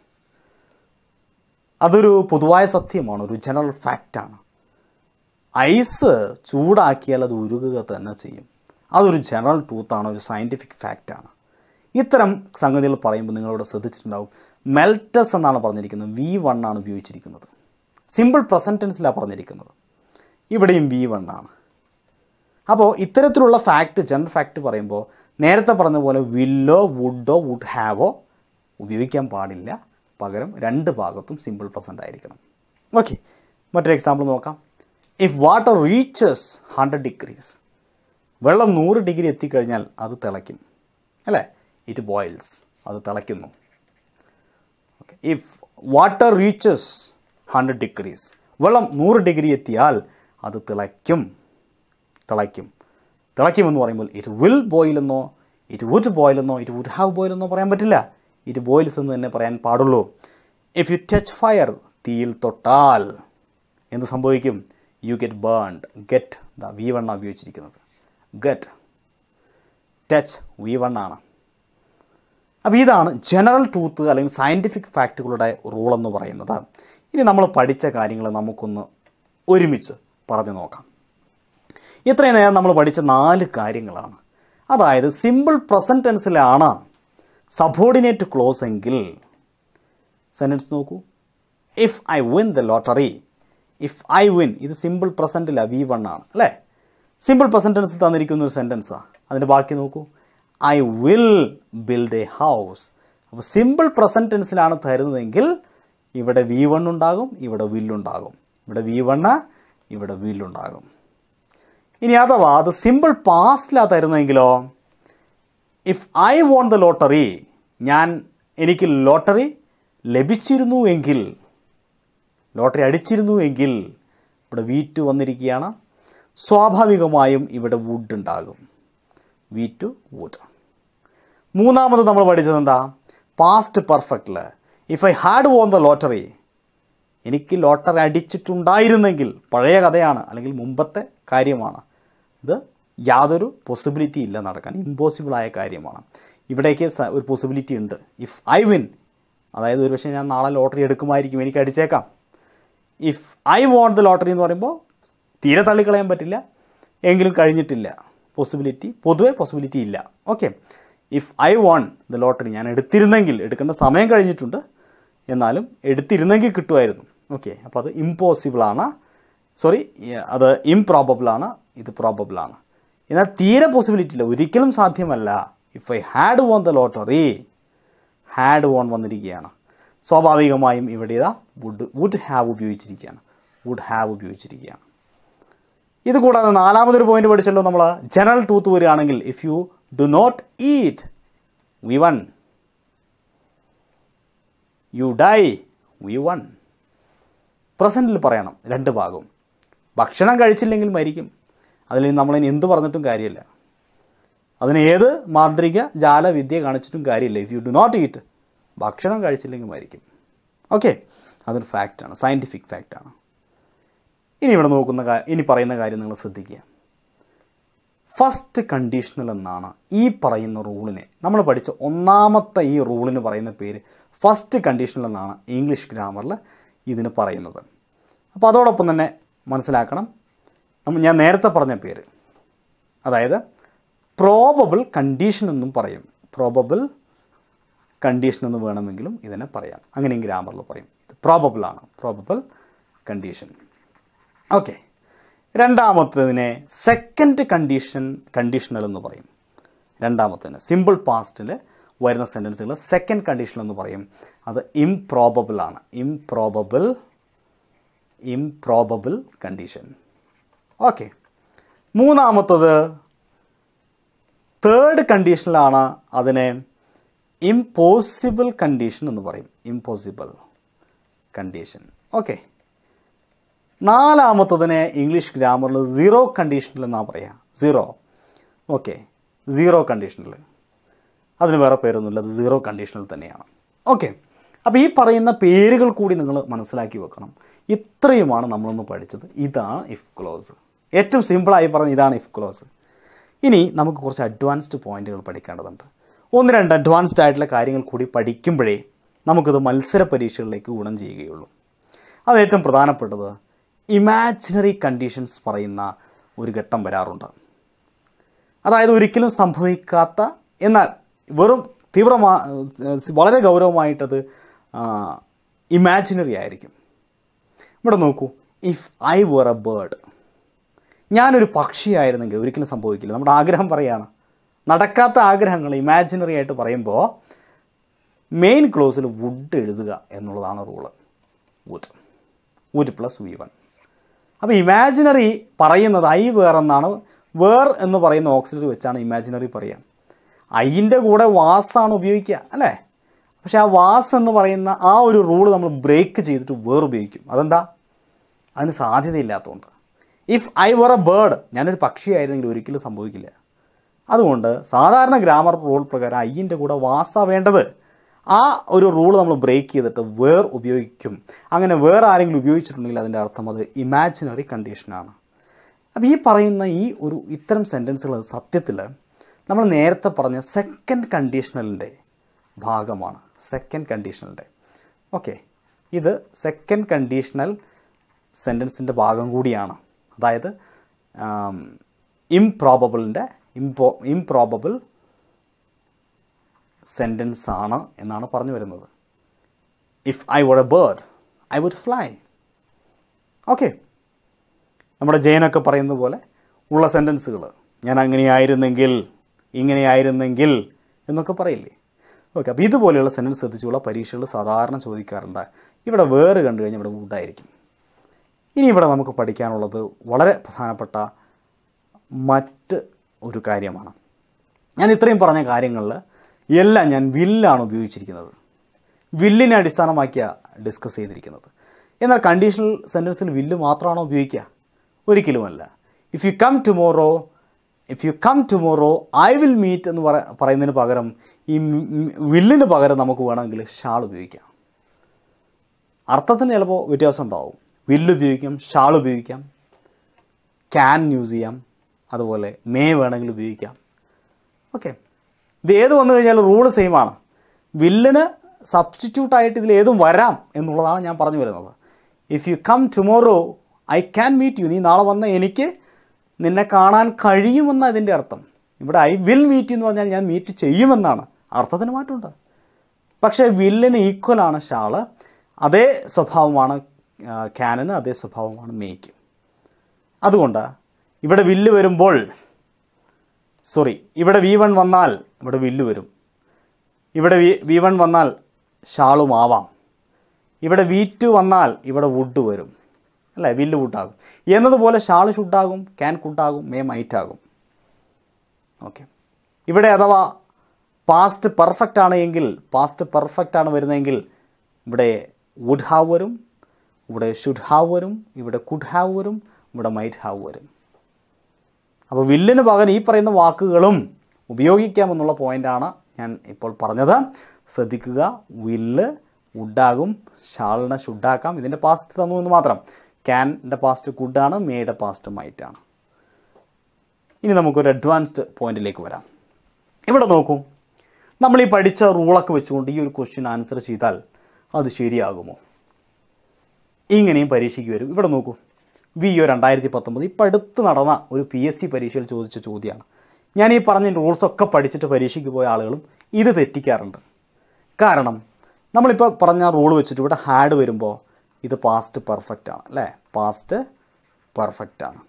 അതൊരു പൊതുവായ സത്യമാണ് ഒരു ജനറൽ ഫാക്റ്റാണ് ഐസ് ചൂടാക്കിയാൽ അത് ഉരുകുക തന്നെ ചെയ്യും അതൊരു ജനറൽ ട്രൂത്താണ് ഒരു സയൻറ്റിഫിക് ഫാക്റ്റാണ് ഇത്തരം സംഗതികൾ പറയുമ്പോൾ നിങ്ങളിവിടെ ശ്രദ്ധിച്ചിട്ടുണ്ടാവും മെൽറ്റസ് എന്നാണ് പറഞ്ഞിരിക്കുന്നത് വി വൺ ആണ് ഉപയോഗിച്ചിരിക്കുന്നത് സിമ്പിൾ പ്രസൻറ്റ് ടെൻസിലാണ് പറഞ്ഞിരിക്കുന്നത് ഇവിടെയും വി വൺ ആണ് അപ്പോൾ ഇത്തരത്തിലുള്ള ഫാക്റ്റ് ജനറൽ ഫാക്റ്റ് പറയുമ്പോൾ നേരത്തെ പറഞ്ഞ പോലെ വില്ലോ വുഡോ വുഡ് ഹാവോ ഉപയോഗിക്കാൻ പാടില്ല പകരം രണ്ട് ഭാഗത്തും സിമ്പിൾ പ്രസൻ്റ് ആയിരിക്കണം ഓക്കെ മറ്റൊരു എക്സാമ്പിൾ നോക്കാം if water reaches hundred degrees വെള്ളം നൂറ് ഡിഗ്രി എത്തിക്കഴിഞ്ഞാൽ അത് തിളയ്ക്കും അല്ലേ ഇറ്റ് ബോയിൽസ് അത് തിളയ്ക്കുന്നു okay if water reaches hundred degrees വെള്ളം നൂറ് ഡിഗ്രി എത്തിയാൽ അത് തിളയ്ക്കും തിളയ്ക്കും തിളയ്ക്കുമെന്ന് പറയുമ്പോൾ ഇറ്റ് വിൽ ബോയിൽ എന്നോ ഇറ്റ് വുഡ് ബോയിൽ എന്നോ ഇറ്റ് വുഡ് ഹാവ് ബോയിൽ എന്നോ പറയാൻ പറ്റില്ല ഇറ്റ് ബോയിൽസ് എന്ന് തന്നെ പറയാൻ പാടുള്ളൂ ഇഫ് യു ടച്ച് ഫയർ തീയിൽ തൊട്ടാൽ എന്ത് സംഭവിക്കും you get burned get the V വണ്ണ ഉപയോഗിച്ചിരിക്കുന്നത് ഗെറ്റ് ടച്ച് വി വൺ ആണ് അപ്പോൾ ഇതാണ് ജനറൽ ട്രൂത്ത് അല്ലെങ്കിൽ സയൻറ്റിഫിക് ഫാക്റ്റുകളുടെ റൂൾ എന്ന് പറയുന്നത് ഇനി നമ്മൾ പഠിച്ച കാര്യങ്ങൾ നമുക്കൊന്ന് ഒരുമിച്ച് പറഞ്ഞു നോക്കാം ഇത്രയും നേരം നമ്മൾ പഠിച്ച നാല് കാര്യങ്ങളാണ് അതായത് സിമ്പിൾ പ്രസൻറ്റ് ടെൻസിലാണ് സബോർഡിനേറ്റ് ക്ലോസ് എങ്കിൽ സെൻറ്റൻസ് നോക്കൂ if I win the lottery if I win ഇത് സിമ്പിൾ പ്രസൻറ്റില്ല വി വൺ ആണ് അല്ലേ സിമ്പിൾ പ്രസൻറ്റ് ടെൻസ് തന്നിരിക്കുന്ന ഒരു സെൻറ്റൻസാണ് അതിൻ്റെ ബാക്കി നോക്കൂ I will build a house അപ്പോൾ സിമ്പിൾ പ്രസൻറ്റ് ടെൻസിലാണ് തരുന്നതെങ്കിൽ ഇവിടെ വി വൺ ഉണ്ടാകും ഇവിടെ വില്ലുണ്ടാകും ഇവിടെ വി വണ്ണ് ഇവിടെ വില്ലുണ്ടാകും ഇനി അഥവാ അത് സിമ്പിൾ പാസ്റ്റിലാണ് തരുന്നതെങ്കിലോ if I won the lottery ഞാൻ എനിക്ക് ലോട്ടറി ലഭിച്ചിരുന്നു എങ്കിൽ ലോട്ടറി അടിച്ചിരുന്നു എങ്കിൽ ഇവിടെ വി ടു വന്നിരിക്കുകയാണ് സ്വാഭാവികമായും ഇവിടെ വുഡ് ഉണ്ടാകും വി ടു വുഡ് മൂന്നാമത് നമ്മൾ പഠിച്ചത് എന്താ പാസ്റ്റ് പെർഫെക്റ്റിൽ if I had won the lottery എനിക്ക് ലോട്ടറി അടിച്ചിട്ടുണ്ടായിരുന്നെങ്കിൽ പഴയ കഥയാണ് അല്ലെങ്കിൽ മുമ്പത്തെ കാര്യമാണ് ഇത് യാതൊരു പോസിബിലിറ്റി ഇല്ല നടക്കാൻ ഇമ്പോസിബിളായ കാര്യമാണ് ഇവിടേക്ക് സ- ഒരു പോസിബിലിറ്റി ഉണ്ട് ഇഫ് ഐ വിൻ അതായത് ഒരുപക്ഷെ ഞാൻ നാളെ ലോട്ടറി എടുക്കുമായിരിക്കും എനിക്ക് അടിച്ചേക്കാം if I won't the lottery എന്ന് പറയുമ്പോൾ തീരെ തള്ളിക്കളയാൻ പറ്റില്ല എങ്കിലും കഴിഞ്ഞിട്ടില്ല പോസിബിലിറ്റി പൊതുവെ പോസിബിലിറ്റി ഇല്ല okay if I won the lottery ഞാൻ എടുത്തിരുന്നെങ്കിൽ എടുക്കേണ്ട സമയം കഴിഞ്ഞിട്ടുണ്ട് എന്നാലും എടുത്തിരുന്നെങ്കിൽ കിട്ടുമായിരുന്നു ഓക്കെ അപ്പോൾ അത് ഇമ്പോസിബിളാണ് സോറി അത് ഇംപ്രോബബിളാണ് ഇത് പ്രോബബിളാണ് എന്നാൽ തീരെ പോസിബിലിറ്റി ഇല്ല ഒരിക്കലും സാധ്യമല്ല if I had won the lottery had won വന്നിരിക്കുകയാണ് സ്വാഭാവികമായും ഇവിടെ ഇതാ വുഡ് വുഡ് ഹാവ് ഉപയോഗിച്ചിരിക്കുകയാണ് വുഡ് ഹാവ് ഉപയോഗിച്ചിരിക്കുകയാണ് ഇത് കൂടാതെ നാലാമതൊരു പോയിന്റ് പഠിച്ചല്ലോ നമ്മൾ ജനറൽ ടൂത്ത് വരികയാണെങ്കിൽ if you do not eat V one you die V one പ്രസൻറ്റിൽ പറയണം രണ്ട് ഭാഗവും ഭക്ഷണം കഴിച്ചില്ലെങ്കിൽ മരിക്കും അതിൽ നമ്മളിനി എന്ത് പറഞ്ഞിട്ടും കാര്യമില്ല അതിന് ഏത് മാന്ത്രിക ജാലവിദ്യ കാണിച്ചിട്ടും കാര്യമില്ല if you do not eat ഭക്ഷണം കഴിച്ചില്ലെങ്കിൽ മരിക്കും ഓക്കെ അതൊരു ഫാക്റ്റാണ് സയൻറ്റിഫിക് ഫാക്റ്റാണ് ഇനി ഇവിടെ നോക്കുന്ന കാ- ഇനി പറയുന്ന കാര്യം നിങ്ങൾ ശ്രദ്ധിക്കുക ഫസ്റ്റ് കണ്ടീഷണൽ എന്നാണ് ഈ പറയുന്ന റൂളിനെ നമ്മൾ പഠിച്ച ഒന്നാമത്തെ ഈ റൂളിന് പറയുന്ന പേര് ഫസ്റ്റ് കണ്ടീഷണൽ എന്നാണ് ഇംഗ്ലീഷ് ഗ്രാമറിൽ ഇതിന് പറയുന്നത് അപ്പോൾ അതോടൊപ്പം തന്നെ മനസ്സിലാക്കണം നമ്മ- ഞാൻ നേരത്തെ പറഞ്ഞ പേര് അതായത് പ്രോബബിൾ കണ്ടീഷൻ എന്നും പറയും പ്രോബബിൾ കണ്ടീഷൻ എന്ന് വേണമെങ്കിലും ഇതിനെ പറയാം അങ്ങനെയും ഗ്രാമറിൽ പറയും ഇത് പ്രോബബിൾ ആണ് പ്രോബബിൾ കണ്ടീഷൻ ഓക്കെ രണ്ടാമത്തതിനെ സെക്കൻഡ് കണ്ടീഷൻ കണ്ടീഷണൽ എന്ന് പറയും രണ്ടാമത്തതിന് സിമ്പിൾ പാസ്റ്റിൽ വരുന്ന സെൻറ്റൻസുകൾ സെക്കൻഡ് കണ്ടീഷൻ എന്ന് പറയും അത് ഇംപ്രോബബിൾ ആണ് ഇംപ്രോബബിൾ ഇംപ്രോബബിൾ കണ്ടീഷൻ ഓക്കെ മൂന്നാമത്തത് തേർഡ് കണ്ടീഷനിലാണ് അതിനെ ഇംപോസിബിൾ കണ്ടീഷൻ എന്ന് പറയും ഇംപോസിബിൾ കണ്ടീഷൻ ഓക്കെ നാലാമത്തതിനെ ഇംഗ്ലീഷ് ഗ്രാമറിൽ സീറോ കണ്ടീഷനിൽ എന്നാണ് പറയുക സീറോ ഓക്കെ സീറോ കണ്ടീഷനിൽ അതിന് വേറെ പേരൊന്നുമില്ല അത് സീറോ കണ്ടീഷനിൽ തന്നെയാണ് ഓക്കെ അപ്പോൾ ഈ പറയുന്ന പേരുകൾ കൂടി നിങ്ങൾ മനസ്സിലാക്കി വെക്കണം ഇത്രയുമാണ് നമ്മളൊന്ന് പഠിച്ചത് ഇതാണ് ഇഫ് ക്ലോസ് ഏറ്റവും സിമ്പിളായി പറഞ്ഞ ഇതാണ് ഇഫ് ക്ലോസ് ഇനി നമുക്ക് കുറച്ച് അഡ്വാൻസ്ഡ് പോയിന്റുകൾ പഠിക്കേണ്ടതുണ്ട് ഒന്ന് രണ്ട് അഡ്വാൻസ്ഡ് ആയിട്ടുള്ള കാര്യങ്ങൾ കൂടി പഠിക്കുമ്പോഴേ നമുക്കിത് മത്സര പരീക്ഷകളിലേക്ക് ഗുണം ചെയ്യുകയുള്ളൂ അത് ഏറ്റവും പ്രധാനപ്പെട്ടത് ഇമാജിനറി കണ്ടീഷൻസ് പറയുന്ന ഒരു ഘട്ടം വരാറുണ്ട് അതായത് ഒരിക്കലും സംഭവിക്കാത്ത എന്നാൽ വെറും തീവ്രമാ വളരെ ഗൗരവമായിട്ടത് ഇമാജിനറി ആയിരിക്കും ഇവിടെ നോക്കൂ if I were a bird ഞാനൊരു പക്ഷിയായിരുന്നെങ്കിൽ ഒരിക്കലും സംഭവിക്കില്ല നമ്മുടെ ആഗ്രഹം പറയാണ് നടക്കാത്ത ആഗ്രഹങ്ങൾ ഇമാജിനറി ആയിട്ട് പറയുമ്പോൾ മെയിൻ ക്ലോസിൽ വുഡ് എഴുതുക എന്നുള്ളതാണ് rule would would plus V one അപ്പോൾ ഇമാജിനറി പറയുന്നത് ഐ വേർ എന്നാണ് വേർ എന്ന് പറയുന്ന ഓക്സിലറി വെച്ചാണ് ഇമാജിനറി പറയുക ഐൻ്റെ കൂടെ വാസാണ് ഉപയോഗിക്കുക അല്ലേ പക്ഷേ ആ വാസ് എന്ന് പറയുന്ന ആ ഒരു റൂൾ നമ്മൾ ബ്രേക്ക് ചെയ്തിട്ട് വേർ ഉപയോഗിക്കും അതെന്താ അതിന് സാധ്യതയില്ലാത്തതുകൊണ്ട് if I were a bird ഞാനൊരു പക്ഷിയായിരുന്നെങ്കിൽ ഒരിക്കലും സംഭവിക്കില്ല അതുകൊണ്ട് സാധാരണ ഗ്രാമർ റൂൾ പ്രകാരം ഐൻ്റെ കൂടെ വാസ വേണ്ടത് ആ ഒരു റൂൾ നമ്മൾ ബ്രേക്ക് ചെയ്തിട്ട് വേർ ഉപയോഗിക്കും അങ്ങനെ വേറെ ആരെങ്കിലും ഉപയോഗിച്ചിട്ടുണ്ടെങ്കിൽ അതിൻ്റെ അർത്ഥം അത് ഇമാജിനറി കണ്ടീഷനാണ് അപ്പോൾ ഈ പറയുന്ന ഈ ഒരു ഇത്തരം സെൻറ്റൻസുകൾ സത്യത്തിൽ നമ്മൾ നേരത്തെ പറഞ്ഞ സെക്കൻഡ് കണ്ടീഷണലിൻ്റെ ഭാഗമാണ് സെക്കൻഡ് കണ്ടീഷണലിൻ്റെ ഓക്കെ ഇത് സെക്കൻഡ് കണ്ടീഷണൽ സെൻറ്റൻസിൻ്റെ ഭാഗം കൂടിയാണ് അതായത് ഇംപ്രോബബിളിൻ്റെ ഇംപോ ഇംപ്രോബബിൾ സെൻറ്റൻസ് ആണ് എന്നാണ് പറഞ്ഞു വരുന്നത് if I would a bird I would fly okay നമ്മുടെ ജയനൊക്കെ പറയുന്നത് പോലെ ഉള്ള സെൻറ്റൻസുകൾ ഞാൻ അങ്ങനെയായിരുന്നെങ്കിൽ ഇങ്ങനെയായിരുന്നെങ്കിൽ എന്നൊക്കെ പറയില്ലേ ഓക്കെ അപ്പോൾ ഇതുപോലെയുള്ള സെൻറ്റൻസ് ശ്രദ്ധിച്ചുള്ള പരീക്ഷകൾ സാധാരണ ചോദിക്കാറുണ്ട് ഇവിടെ വേറെ കണ്ടു കഴിഞ്ഞാൽ ഇവിടെ വുഡായിരിക്കും ഇനി ഇവിടെ നമുക്ക് പഠിക്കാനുള്ളത് വളരെ പ്രധാനപ്പെട്ട മറ്റ് ഒരു കാര്യമാണ് ഞാൻ ഇത്രയും പറഞ്ഞ കാര്യങ്ങളിൽ എല്ലാം ഞാൻ വില്ലാണ് ഉപയോഗിച്ചിരിക്കുന്നത് വില്ലിനെ അടിസ്ഥാനമാക്കിയ ഡിസ്കസ് ചെയ്തിരിക്കുന്നത് എന്നാൽ കണ്ടീഷണൽ സെൻറ്റൻസിൽ വില്ല് മാത്രമാണോ ഉപയോഗിക്കുക ഒരിക്കലുമല്ല if you come tomorrow if you come tomorrow I will meet എന്ന് പറ പറയുന്നതിന് പകരം ഈ വില്ലിന് പകരം നമുക്ക് വേണമെങ്കിൽ ഷാൾ ഉപയോഗിക്കാം അർത്ഥത്തിന് ചിലപ്പോൾ വ്യത്യാസം ഉണ്ടാവും വില്ല് ഉപയോഗിക്കാം ഷാൾ ഉപയോഗിക്കാം ക്യാൻ യൂസ് ചെയ്യാം അതുപോലെ മേ വേണമെങ്കിൽ ഉപയോഗിക്കാം ഓക്കെ ഇത് ഏത് വന്നു കഴിഞ്ഞാൽ റൂള് സെയിം ആണ് വില്ലിന് സബ്സ്റ്റിറ്റ്യൂട്ട് ആയിട്ട് ഇതിൽ ഏതും വരാം എന്നുള്ളതാണ് ഞാൻ പറഞ്ഞു വരുന്നത് if you come tomorrow I can meet you നീ നാളെ വന്ന എനിക്ക് നിന്നെ കാണാൻ കഴിയുമെന്ന ഇതിൻ്റെ അർത്ഥം ഇവിടെ ഐ വിൽ മീറ്റ് എന്ന് പറഞ്ഞാൽ ഞാൻ മീറ്റ് ചെയ്യുമെന്നാണ് അർത്ഥത്തിന് മാറ്റമുണ്ട് പക്ഷേ വില്ലിന് ഈക്വലാണ് ഷാള് അതേ സ്വഭാവമാണ് ക്യാനന് അതേ സ്വഭാവമാണ് മേയ്ക്ക് അതുകൊണ്ട് ഇവിടെ വില്ല് വരുമ്പോൾ സോറി ഇവിടെ വി വൺ വന്നാൽ ഇവിടെ വില്ല് വരും ഇവിടെ വി വി വൺ വന്നാൽ ഷാളും ആവാം ഇവിടെ വി ടു വന്നാൽ ഇവിടെ വുഡ് വരും അല്ലേ വില്ല് വുഡാകും എന്നതുപോലെ ഷാൾ ഷുഡാകും ക്യാൻ കുട്ടാകും മേ മൈറ്റാകും ഓക്കെ ഇവിടെ അഥവാ പാസ്റ്റ് പെർഫെക്റ്റ് ആണ് എങ്കിൽ പാസ്റ്റ് പെർഫെക്റ്റ് ആണ് വരുന്നതെങ്കിൽ ഇവിടെ വുഡ് ഹാവ് വരും ഇവിടെ ഷുഡ് ഹാവ് വരും ഇവിടെ കുഡ് ഹാവ് വരും ഇവിടെ മൈറ്റ് ഹാവ് വരും അപ്പോൾ വില്ലിന് പകരം ഈ പറയുന്ന വാക്കുകളും ഉപയോഗിക്കാമെന്നുള്ള പോയിൻ്റാണ് ഞാൻ ഇപ്പോൾ പറഞ്ഞത് ശ്രദ്ധിക്കുക വില്ല് വുഡാകും ഷാളിനെ ഷുഡാക്കാം ഇതിൻ്റെ പാസ്റ്റ് തന്നു എന്ന് മാത്രം ക്യാൻ്റെ പാസ്റ്റ് കുഡാണ് മേയുടെ പാസ്റ്റ് മൈറ്റാണ് ഇനി നമുക്കൊരു അഡ്വാൻസ്ഡ് പോയിന്റിലേക്ക് വരാം ഇവിടെ നോക്കൂ നമ്മൾ ഈ പഠിച്ച റൂളൊക്കെ വെച്ചുകൊണ്ട് ഈ ഒരു ക്വസ്റ്റ്യൻ ആൻസർ ചെയ്താൽ അത് ശരിയാകുമോ ഇങ്ങനെയും പരീക്ഷയ്ക്ക് വരും ഇവിടെ നോക്കൂ വി ഒ രണ്ടായിരത്തി പത്തൊമ്പത് ഇപ്പം അടുത്ത് നടന്ന ഒരു പി എസ് സി പരീക്ഷയിൽ ചോദിച്ച ചോദ്യമാണ് ഞാൻ ഈ പറഞ്ഞ റൂൾസൊക്കെ പഠിച്ചിട്ട് പരീക്ഷയ്ക്ക് പോയ ആളുകളും ഇത് തെറ്റിക്കാറുണ്ട് കാരണം നമ്മളിപ്പോൾ പറഞ്ഞ റൂൾ വെച്ചിട്ട് ഇവിടെ ഹാഡ് വരുമ്പോൾ ഇത് പാസ്റ്റ് പെർഫെക്റ്റ് ആണ് അല്ലേ പാസ്റ്റ് പെർഫെക്റ്റ് ആണ്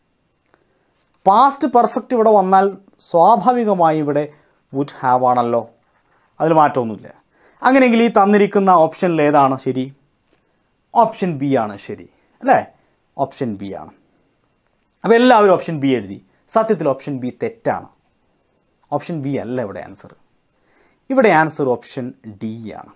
പാസ്റ്റ് പെർഫെക്റ്റ് ഇവിടെ വന്നാൽ സ്വാഭാവികമായി ഇവിടെ വുഡ് ഹാവ് ആണല്ലോ അതിൽ മാറ്റമൊന്നുമില്ല അങ്ങനെയെങ്കിൽ ഈ തന്നിരിക്കുന്ന ഓപ്ഷനിൽ ഏതാണ് ശരി ഓപ്ഷൻ ബി ആണ് ശരി അല്ലേ ഓപ്ഷൻ ബി ആണ് അപ്പോൾ എല്ലാവരും ഓപ്ഷൻ ബി എഴുതി സത്യത്തിൽ ഓപ്ഷൻ ബി തെറ്റാണ് ഓപ്ഷൻ ബി അല്ല ഇവിടെ ആൻസർ ഇവിടെ ആൻസർ ഓപ്ഷൻ ഡി ആണ്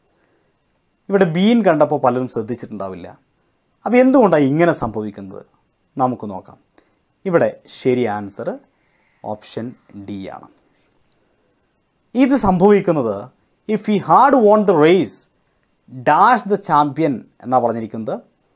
ഇവിടെ ബീൻ കണ്ടപ്പോൾ പലരും ശ്രദ്ധിച്ചിട്ടുണ്ടാവില്ല അപ്പോൾ എന്തുകൊണ്ടാണ് ഇങ്ങനെ സംഭവിക്കുന്നത് നമുക്ക് നോക്കാം ഇവിടെ ശരി ആൻസർ ഓപ്ഷൻ ഡി ആണ് ഇത് സംഭവിക്കുന്നത് if he had won the race dash the champion എന്നാണ് പറഞ്ഞിരിക്കുന്നത്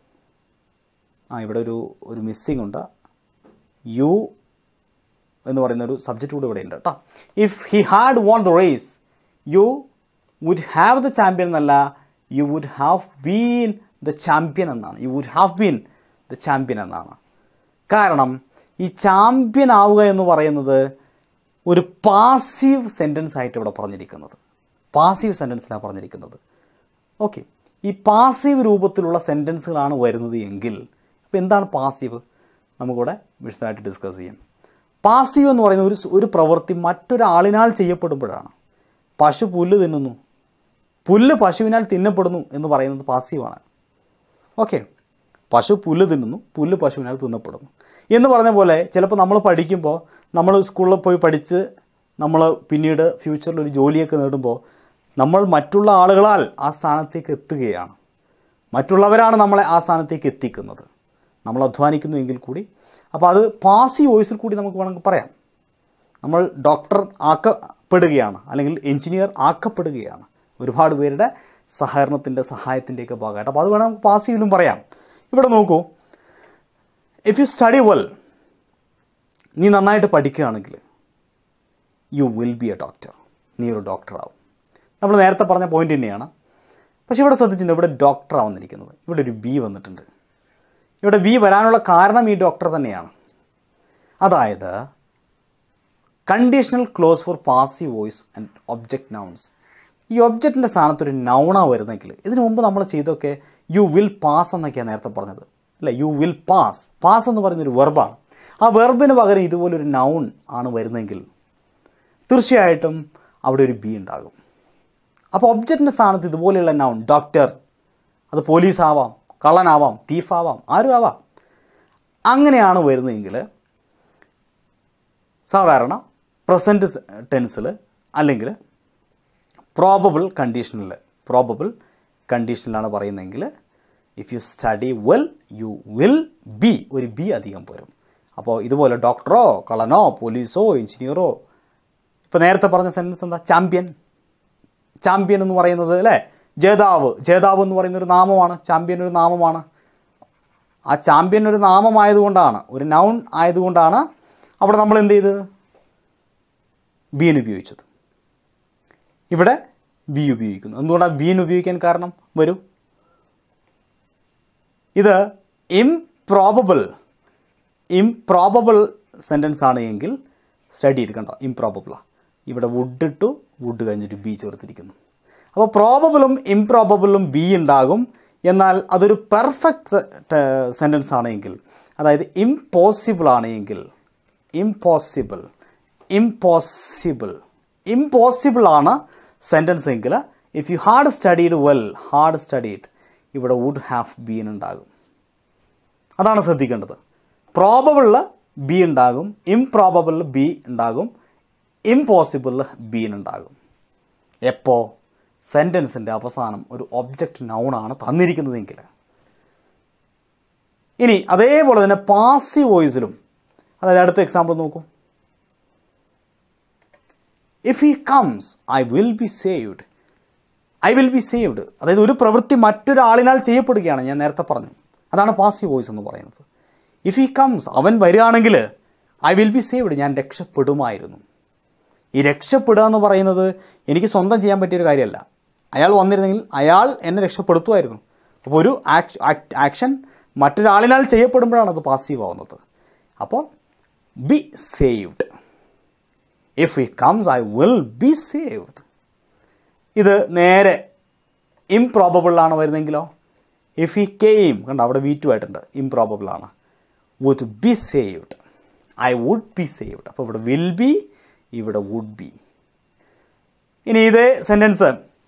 ആ ഇവിടെ ഒരു ഒരു മിസ്സിംഗ് ഉണ്ട് യു എന്ന് പറയുന്ന ഒരു സബ്ജക്റ്റ് കൂടെ ഇവിടെ ഉണ്ട് കേട്ടോ if he had won the race you would have the champion എന്നല്ല you would have been the champion എന്നാണ് you would have been the champion എന്നാണ് കാരണം ഈ ചാമ്പ്യൻ ആവുക എന്ന് പറയുന്നത് ഒരു പാസീവ് സെൻറ്റൻസ് ആയിട്ട് ഇവിടെ പറഞ്ഞിരിക്കുന്നത് പാസീവ് സെൻറ്റൻസിലാണ് പറഞ്ഞിരിക്കുന്നത് ഓക്കെ ഈ പാസീവ് രൂപത്തിലുള്ള സെൻറ്റൻസുകളാണ് വരുന്നത് എങ്കിൽ അപ്പോൾ എന്താണ് പാസീവ് നമുക്കിവിടെ വിശദമായിട്ട് ഡിസ്കസ് ചെയ്യാം പാസീവ് എന്ന് പറയുന്ന ഒരു സ് ഒരു പ്രവൃത്തി മറ്റൊരാളിനാൽ ചെയ്യപ്പെടുമ്പോഴാണ് പശു പുല്ല് തിന്നുന്നു പുല്ല് പശുവിനാൽ തിന്നപ്പെടുന്നു എന്ന് പറയുന്നത് പാസീവാണ് ഓക്കെ പശു പുല്ല് തിന്നുന്നു പുല്ല് പശുവിനാൽ തിന്നപ്പെടുന്നു എന്ന് പറഞ്ഞ പോലെ ചിലപ്പോൾ നമ്മൾ പഠിക്കുമ്പോൾ നമ്മൾ സ്കൂളിൽ പോയി പഠിച്ച് നമ്മൾ പിന്നീട് ഫ്യൂച്ചറിൽ ഒരു ജോലിയൊക്കെ നേടുമ്പോൾ നമ്മൾ മറ്റുള്ള ആളുകളാൽ ആ സ്ഥാനത്തേക്ക് എത്തുകയാണ് മറ്റുള്ളവരാണ് നമ്മളെ ആ സ്ഥാനത്തേക്ക് എത്തിക്കുന്നത് നമ്മൾ അധ്വാനിക്കുന്നു എങ്കിൽ കൂടി അപ്പോൾ അത് പാസീവ് വോയിസിൽ കൂടി നമുക്ക് വേണമെങ്കിൽ പറയാം നമ്മൾ ഡോക്ടർ ആക്കപ്പെടുകയാണ് അല്ലെങ്കിൽ എഞ്ചിനീയർ ആക്കപ്പെടുകയാണ് ഒരുപാട് പേരുടെ സഹകരണത്തിൻ്റെ സഹായത്തിൻ്റെയൊക്കെ ഭാഗമായിട്ട് അപ്പോൾ അത് വേണം നമുക്ക് പാസീവിലും പറയാം ഇവിടെ നോക്കൂ ഇഫ് യു സ്റ്റഡി വെൽ നീ നന്നായിട്ട് പഠിക്കുകയാണെങ്കിൽ you will be a doctor നീ ഒരു ഡോക്ടറാവും നമ്മൾ നേരത്തെ പറഞ്ഞ പോയിന്റ് തന്നെയാണ് പക്ഷേ ഇവിടെ ശ്രദ്ധിച്ചിട്ടുണ്ട് ഇവിടെ ഡോക്ടറാണ് വന്നിരിക്കുന്നത് ഇവിടെ ഒരു ബി വന്നിട്ടുണ്ട് ഇവിടെ ബി വരാനുള്ള കാരണം ഈ ഡോക്ടർ തന്നെയാണ് അതായത് conditional clause for passive voice and object nouns ഈ ഒബ്ജക്റ്റിൻ്റെ സ്ഥാനത്ത് ഒരു നൗണാണ് വരുന്നെങ്കിൽ ഇതിനു മുമ്പ് നമ്മൾ ചെയ്തൊക്കെ യു വിൽ പാസ് എന്നൊക്കെയാണ് നേരത്തെ പറഞ്ഞത് അല്ലേ യു വിൽ പാസ് പാസ് എന്ന് പറയുന്നൊരു വെർബാണ് ആ വെർബിന് പകരം ഇതുപോലൊരു നൗൺ ആണ് വരുന്നതെങ്കിൽ തീർച്ചയായിട്ടും അവിടെ ഒരു ബി ഉണ്ടാകും അപ്പോൾ ഒബ്ജക്റ്റിൻ്റെ സ്ഥാനത്ത് ഇതുപോലെയുള്ള നൗൺ ഡോക്ടർ അത് പോലീസ് ആവാം കള്ളനാവാം തീഫാവാം ആരും ആവാം അങ്ങനെയാണ് വരുന്നതെങ്കിൽ സാധാരണ പ്രസൻറ്റ് ടെൻസിൽ അല്ലെങ്കിൽ പ്രോബബിൾ കണ്ടീഷനിൽ പ്രോബബിൾ കണ്ടീഷനിലാണ് പറയുന്നതെങ്കിൽ if you study well you will be ഒരു ബി അധികം പോരും അപ്പോൾ ഇതുപോലെ ഡോക്ടറോ കള്ളനോ പോലീസോ എഞ്ചിനീയറോ ഇപ്പോൾ നേരത്തെ പറഞ്ഞ സെൻറ്റൻസ് എന്താ ചാമ്പ്യൻ ചാമ്പ്യൻ എന്ന് പറയുന്നത് അല്ലേ ജേതാവ് ജേതാവ് എന്ന് പറയുന്ന ഒരു നാമമാണ് ചാമ്പ്യൻ ഒരു നാമമാണ് ആ ചാമ്പ്യൻ ഒരു നാമമായതുകൊണ്ടാണ് ഒരു നൗൺ ആയതുകൊണ്ടാണ് അവിടെ നമ്മൾ എന്ത് ചെയ്തത് ബീൻ ഉപയോഗിച്ചത് ഇവിടെ ബി ഉപയോഗിക്കുന്നു എന്തുകൊണ്ടാണ് ബീൻ ഉപയോഗിക്കാൻ കാരണം വരൂ ഇത് ഇംപ്രോബബിൾ ഇംപ്രോബബിൾ സെൻറ്റൻസ് ആണ് എങ്കിൽ സ്റ്റഡി എടുക്കണ്ട ഇംപ്രോബബിളാണ് ഇവിടെ വുഡ് ഇട്ടു വുഡ് കഴിഞ്ഞിട്ട് ബി ചേർത്തിരിക്കുന്നു അപ്പോൾ പ്രോബബിളും ഇംപ്രോബബിളും ബി ഉണ്ടാകും എന്നാൽ അതൊരു പെർഫെക്റ്റ് സെൻറ്റൻസ് ആണെങ്കിൽ അതായത് ഇംപോസിബിൾ ആണ് എങ്കിൽ ഇംപോസിബിൾ ഇംപോസിബിൾ ഇംപോസിബിൾ ആണ് സെൻറ്റൻസ് എങ്കിൽ if you had studied well had studied ഇവിടെ വുഡ് ഹാവ് ബീൻ ഉണ്ടാകും അതാണ് ശ്രദ്ധിക്കേണ്ടത് പ്രോബബിളിൽ ബി ഉണ്ടാകും ഇംപ്രോബബിളിൽ ബി ഉണ്ടാകും ഇംപോസിബിളിൽ ബീൻ ഉണ്ടാകും എപ്പോൾ സെൻറ്റൻസിൻ്റെ അവസാനം ഒരു ഒബ്ജക്റ്റ് നൗണാണ് തന്നിരിക്കുന്നതെങ്കിൽ ഇനി അതേപോലെ തന്നെ പാസീവ് വോയിസിലും അതായത് അടുത്ത എക്സാമ്പിൾ നോക്കൂ if he comes I will be saved I will be saved അതായത് ഒരു പ്രവൃത്തി മറ്റൊരാളിനാൽ ചെയ്യപ്പെടുകയാണ് ഞാൻ നേരത്തെ പറഞ്ഞു അതാണ് പാസീവ് വോയിസ് എന്ന് പറയുന്നത് ഇഫ് ഹി കംസ് അവൻ വരികയാണെങ്കിൽ ഐ വിൽ ബി സേവ്ഡ് ഞാൻ രക്ഷപ്പെടുമായിരുന്നു ഈ രക്ഷപ്പെടുക എന്ന് പറയുന്നത് എനിക്ക് സ്വന്തം ചെയ്യാൻ പറ്റിയൊരു കാര്യമല്ല അയാൾ വന്നിരുന്നെങ്കിൽ അയാൾ എന്നെ രക്ഷപ്പെടുത്തുമായിരുന്നു അപ്പോൾ ഒരു ആക്ഷൻ മറ്റൊരാളിനാൽ ചെയ്യപ്പെടുമ്പോഴാണ് അത് പാസീവ് ആവുന്നത് അപ്പോൾ be saved if he comes I will be saved ഇത് നേരെ ഇംപ്രോബബിളാണ് വരുന്നെങ്കിലോ ഇഫ് ഈ കെയിം കണ്ടോ അവിടെ വി ടു ആയിട്ടുണ്ട് ഇംപ്രോബബിളാണ് would be saved I would be saved അപ്പോൾ ഇവിടെ വിൽ ബി ഇവിടെ വുഡ് ബി ഇനി ഇതേ സെൻറ്റൻസ്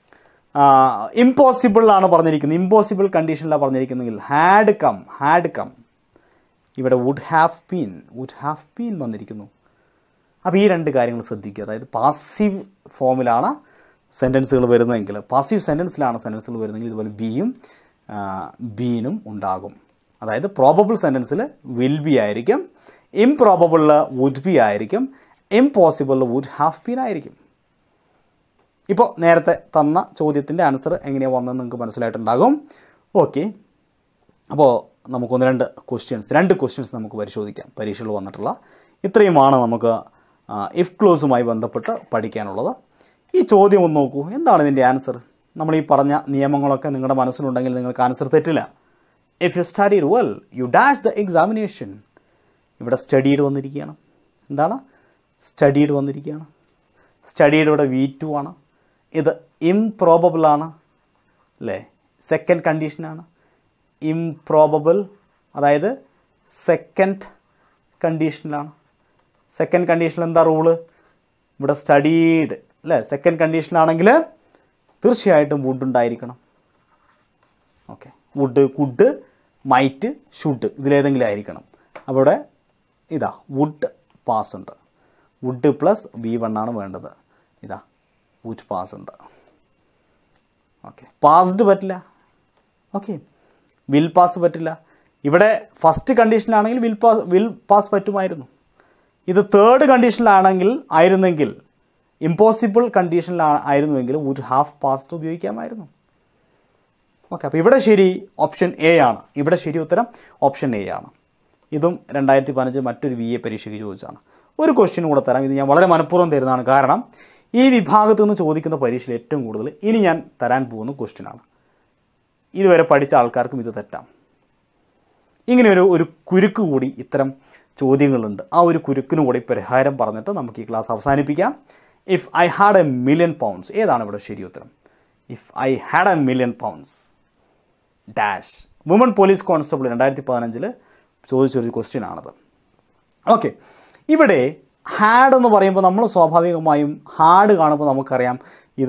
ഇമ്പോസിബിൾ ആണ് പറഞ്ഞിരിക്കുന്നത് ഇമ്പോസിബിൾ കണ്ടീഷനിലാണ് പറഞ്ഞിരിക്കുന്നെങ്കിൽ ഹാഡ് കം ഹാഡ് കം ഇവിടെ would have been would have been വന്നിരിക്കുന്നു അപ്പോൾ ഈ രണ്ട് കാര്യങ്ങൾ ശ്രദ്ധിക്കുക അതായത് പാസീവ് ഫോമിലാണ് സെൻറ്റൻസുകൾ വരുന്നതെങ്കിൽ പാസീവ് സെൻറ്റൻസിലാണ് സെൻറ്റൻസുകൾ വരുന്നതെങ്കിൽ ഇതുപോലെ ബിയും ബീനും ഉണ്ടാകും അതായത് പ്രോബബിൾ സെൻറ്റൻസിൽ വിൽ ബി ആയിരിക്കും ഇംപ്രോബബിളിൽ വുഡ് ബി ആയിരിക്കും ഇംപോസിബിളിൽ വുഡ് ഹാവ് ബീൻ ആയിരിക്കും ഇപ്പോൾ നേരത്തെ തന്ന ചോദ്യത്തിൻ്റെ ആൻസർ എങ്ങനെയാണ് വന്നതെന്ന് നിങ്ങൾക്ക് മനസ്സിലായിട്ടുണ്ടാകും ഓക്കെ അപ്പോൾ നമുക്കൊന്ന് രണ്ട് ക്വസ്റ്റ്യൻസ് രണ്ട് ക്വസ്റ്റ്യൻസ് നമുക്ക് പരിശോധിക്കാം പരീക്ഷയിൽ വന്നിട്ടുള്ള ഇത്രയുമാണ് നമുക്ക് ഇഫ് ക്ലോസുമായി ബന്ധപ്പെട്ട് പഠിക്കാനുള്ളത് ഈ ചോദ്യം ഒന്ന് നോക്കൂ എന്താണ് ഇതിൻ്റെ ആൻസർ നമ്മൾ ഈ പറഞ്ഞ നിയമങ്ങളൊക്കെ നിങ്ങളുടെ മനസ്സിലുണ്ടെങ്കിൽ നിങ്ങൾക്ക് ആൻസർ തെറ്റില്ല if you studied well you dash the examination ഇവിടെ സ്റ്റഡീഡ് വന്നിരിക്കുകയാണ് എന്താണ് സ്റ്റഡീഡ് വന്നിരിക്കുകയാണ് സ്റ്റഡീഡ് ഇവിടെ വി ടു ആണ് ഇത് ഇംപ്രോബബിൾ ആണ് അല്ലേ സെക്കൻഡ് കണ്ടീഷനാണ് ഇംപ്രോബബിൾ അതായത് സെക്കൻഡ് കണ്ടീഷനിലാണ് സെക്കൻഡ് കണ്ടീഷനിൽ എന്താ റൂള് ഇവിടെ സ്റ്റഡീഡ് അല്ലേ സെക്കൻഡ് കണ്ടീഷനാണെങ്കിൽ തീർച്ചയായിട്ടും വുഡ് ഉണ്ടായിരിക്കണം okay would could might should ഇതിലേതെങ്കിലും ആയിരിക്കണം അപ്പോൾ ഇവിടെ ഇതാ വുഡ് പാസ് ഉണ്ട് വുഡ് പ്ലസ് വി വൺ ആണ് വേണ്ടത് ഇതാ വുഡ് പാസ് ഉണ്ട് ഓക്കെ പാസ്ഡ് പറ്റില്ല ഓക്കെ വിൽ പാസ് പറ്റില്ല ഇവിടെ ഫസ്റ്റ് കണ്ടീഷനിലാണെങ്കിൽ വിൽ പാസ് വിൽ പാസ് പറ്റുമായിരുന്നു ഇത് തേർഡ് കണ്ടീഷനിലാണെങ്കിൽ ആയിരുന്നെങ്കിൽ ഇമ്പോസിബിൾ കണ്ടീഷനിലാണ് ആയിരുന്നുവെങ്കിൽ വുഡ് ഹാഫ് പാസ്റ്റ് ഉപയോഗിക്കാമായിരുന്നു ഓക്കെ അപ്പോൾ ഇവിടെ ശരി ഓപ്ഷൻ എ ആണ് ഇവിടെ ശരി ഉത്തരം ഓപ്ഷൻ എ ആണ് ഇതും രണ്ടായിരത്തി പതിനഞ്ച് മറ്റൊരു വി എ പരീക്ഷയ്ക്ക് ചോദിച്ചാണ് ഒരു ക്വസ്റ്റ്യൻ കൂടെ തരാം ഇത് ഞാൻ വളരെ മനഃപൂർവ്വം തരുന്നതാണ് കാരണം ഈ വിഭാഗത്ത് നിന്ന് ചോദിക്കുന്ന പരീക്ഷയിൽ ഏറ്റവും കൂടുതൽ ഇനി ഞാൻ തരാൻ പോകുന്ന ക്വസ്റ്റ്യനാണ് ഇതുവരെ പഠിച്ച ആൾക്കാർക്കും ഇത് തെറ്റാം ഇങ്ങനെ ഒരു ഒരു കുരുക്ക് കൂടി ഇത്തരം ചോദ്യങ്ങളുണ്ട് ആ ഒരു കുരുക്കിന് കൂടി പരിഹാരം പറഞ്ഞിട്ട് നമുക്ക് ഈ ക്ലാസ് അവസാനിപ്പിക്കാം if I had a million pounds ഏതാണ് ഇവിടെ ശരി ഉത്തരം if I had a million pounds dash woman police constable രണ്ടായിരത്തി പതിനഞ്ചിൽ ചോദിച്ചൊരു ക്വസ്റ്റ്യൻ ആണത് ഓക്കെ ഇവിടെ ഹാഡ് എന്ന് പറയുമ്പോൾ നമ്മൾ സ്വാഭാവികമായും ഹാഡ് കാണുമ്പോൾ നമുക്കറിയാം ഇത്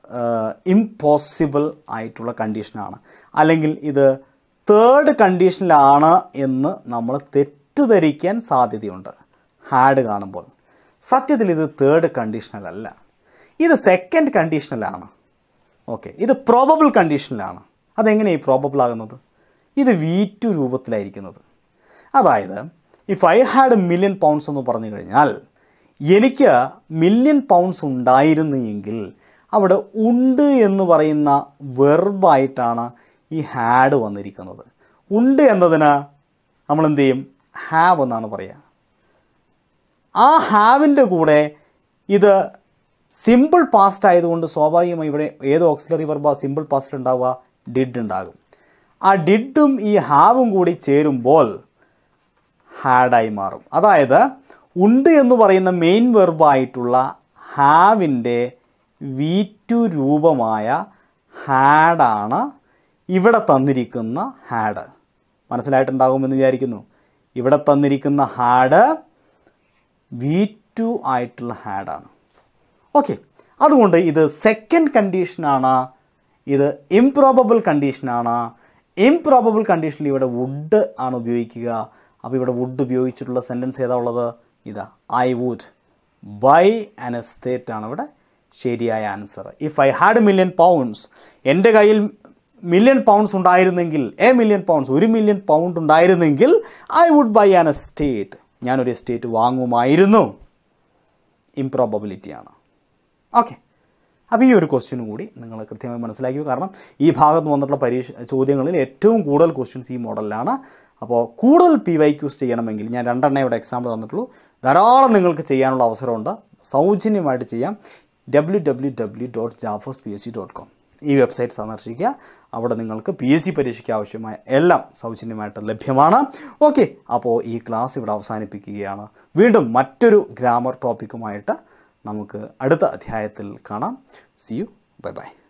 ഇംപോസിബിൾ ആയിട്ടുള്ള കണ്ടീഷനാണ് അല്ലെങ്കിൽ ഇത് തേർഡ് കണ്ടീഷനിലാണ് എന്ന് നമ്മൾ തെറ്റിദ്ധരിക്കാൻ സാധ്യതയുണ്ട് ഹാഡ് കാണുമ്പോൾ സത്യത്തിൽ ഇത് തേർഡ് കണ്ടീഷനിലല്ല ഇത് സെക്കൻഡ് കണ്ടീഷനിലാണ് ഓക്കെ ഇത് പ്രോബബിൾ കണ്ടീഷനിലാണ് അതെങ്ങനെയാണ് ഈ പ്രോബബിൾ ആകുന്നത് ഇത് വി ടു രൂപത്തിലായിരിക്കുന്നത് അതായത് if I had million pounds എന്ന് പറഞ്ഞു കഴിഞ്ഞാൽ എനിക്ക് മില്യൺ പൗണ്ട്സ് ഉണ്ടായിരുന്നു എങ്കിൽ അവിടെ ഉണ്ട് എന്ന് പറയുന്ന വെർബായിട്ടാണ് ഈ ഹാഡ് വന്നിരിക്കുന്നത് ഉണ്ട് എന്നതിന് നമ്മൾ എന്ത് ചെയ്യും ഹാവ് എന്നാണ് പറയുക ആ ഹാവിൻ്റെ കൂടെ ഇത് സിമ്പിൾ പാസ്റ്റ് ആയതുകൊണ്ട് സ്വാഭാവികമായി ഇവിടെ ഏത് ഓക്സിലറി വെർബാ സിമ്പിൾ പാസ്റ്റ് ഉണ്ടാവുക ഡിഡ് ഉണ്ടാകും ആ ഡിഡും ഈ ഹാവും കൂടി ചേരുമ്പോൾ ഹാഡായി മാറും അതായത് ഉണ്ട് എന്ന് പറയുന്ന മെയിൻ വെർബായിട്ടുള്ള ഹാവിൻ്റെ വി ടു രൂപമായ ഹാഡാണ് ഇവിടെ തന്നിരിക്കുന്ന ഹാഡ് മനസ്സിലായിട്ടുണ്ടാകുമെന്ന് വിചാരിക്കുന്നു ഇവിടെ തന്നിരിക്കുന്ന ഹാഡ് വി ടു ആയിട്ടുള്ള ഹാഡാണ് ഓക്കെ അതുകൊണ്ട് ഇത് സെക്കൻഡ് കണ്ടീഷനാണ് ഇത് ഇംപ്രോബബിൾ കണ്ടീഷനാണ് ഇംപ്രോബബിൾ കണ്ടീഷനിൽ ഇവിടെ വുഡ് ആണ് ഉപയോഗിക്കുക അപ്പോൾ ഇവിടെ വുഡ് ഉപയോഗിച്ചിട്ടുള്ള സെൻറ്റൻസ് ഏതാ ഉള്ളത് ഇതാ I would buy an estate ആണ് ഇവിടെ ശരിയായ answer if I had million pounds എൻ്റെ കയ്യിൽ മില്യൺ പൗണ്ട്സ് ഉണ്ടായിരുന്നെങ്കിൽ എ മില്യൺ പൗണ്ട്സ് ഒരു മില്യൺ പൗണ്ട് ഉണ്ടായിരുന്നെങ്കിൽ I would buy an estate ഞാനൊരു എസ്റ്റേറ്റ് വാങ്ങുമായിരുന്നു ഇംപ്രോബബിലിറ്റിയാണ് ഓക്കെ അപ്പോൾ ഈ ഒരു ക്വസ്റ്റ്യനും കൂടി നിങ്ങൾ കൃത്യമായി മനസ്സിലാക്കുക കാരണം ഈ ഭാഗത്ത് വന്നിട്ടുള്ള പരീക്ഷ ചോദ്യങ്ങളിൽ ഏറ്റവും കൂടുതൽ ക്വസ്റ്റ്യൻസ് ഈ മോഡലിലാണ് അപ്പോൾ കൂടുതൽ പി വൈ ക്യൂസ് ചെയ്യണമെങ്കിൽ ഞാൻ രണ്ടെണ്ണ ഇവിടെ എക്സാമ്പിൾ തന്നിട്ടുള്ളൂ ധാരാളം നിങ്ങൾക്ക് ചെയ്യാനുള്ള അവസരമുണ്ട് സൗജന്യമായിട്ട് ചെയ്യാം ഡബ്ല്യു ഡബ്ല്യു ഡബ്ല്യു ഡോട്ട് ജാഫോസ് P S C dot com ഈ വെബ്സൈറ്റ് സന്ദർശിക്കുക അവിടെ നിങ്ങൾക്ക് പി എസ് സി പരീക്ഷയ്ക്ക് ആവശ്യമായ എല്ലാം സൗജന്യമായിട്ട് ലഭ്യമാണ് ഓക്കെ അപ്പോൾ ഈ ക്ലാസ് ഇവിടെ അവസാനിപ്പിക്കുകയാണ് വീണ്ടും മറ്റൊരു ഗ്രാമർ ടോപ്പിക്കുമായിട്ട് നമുക്ക് അടുത്ത അധ്യായത്തിൽ കാണാം സി യു ബൈ ബൈ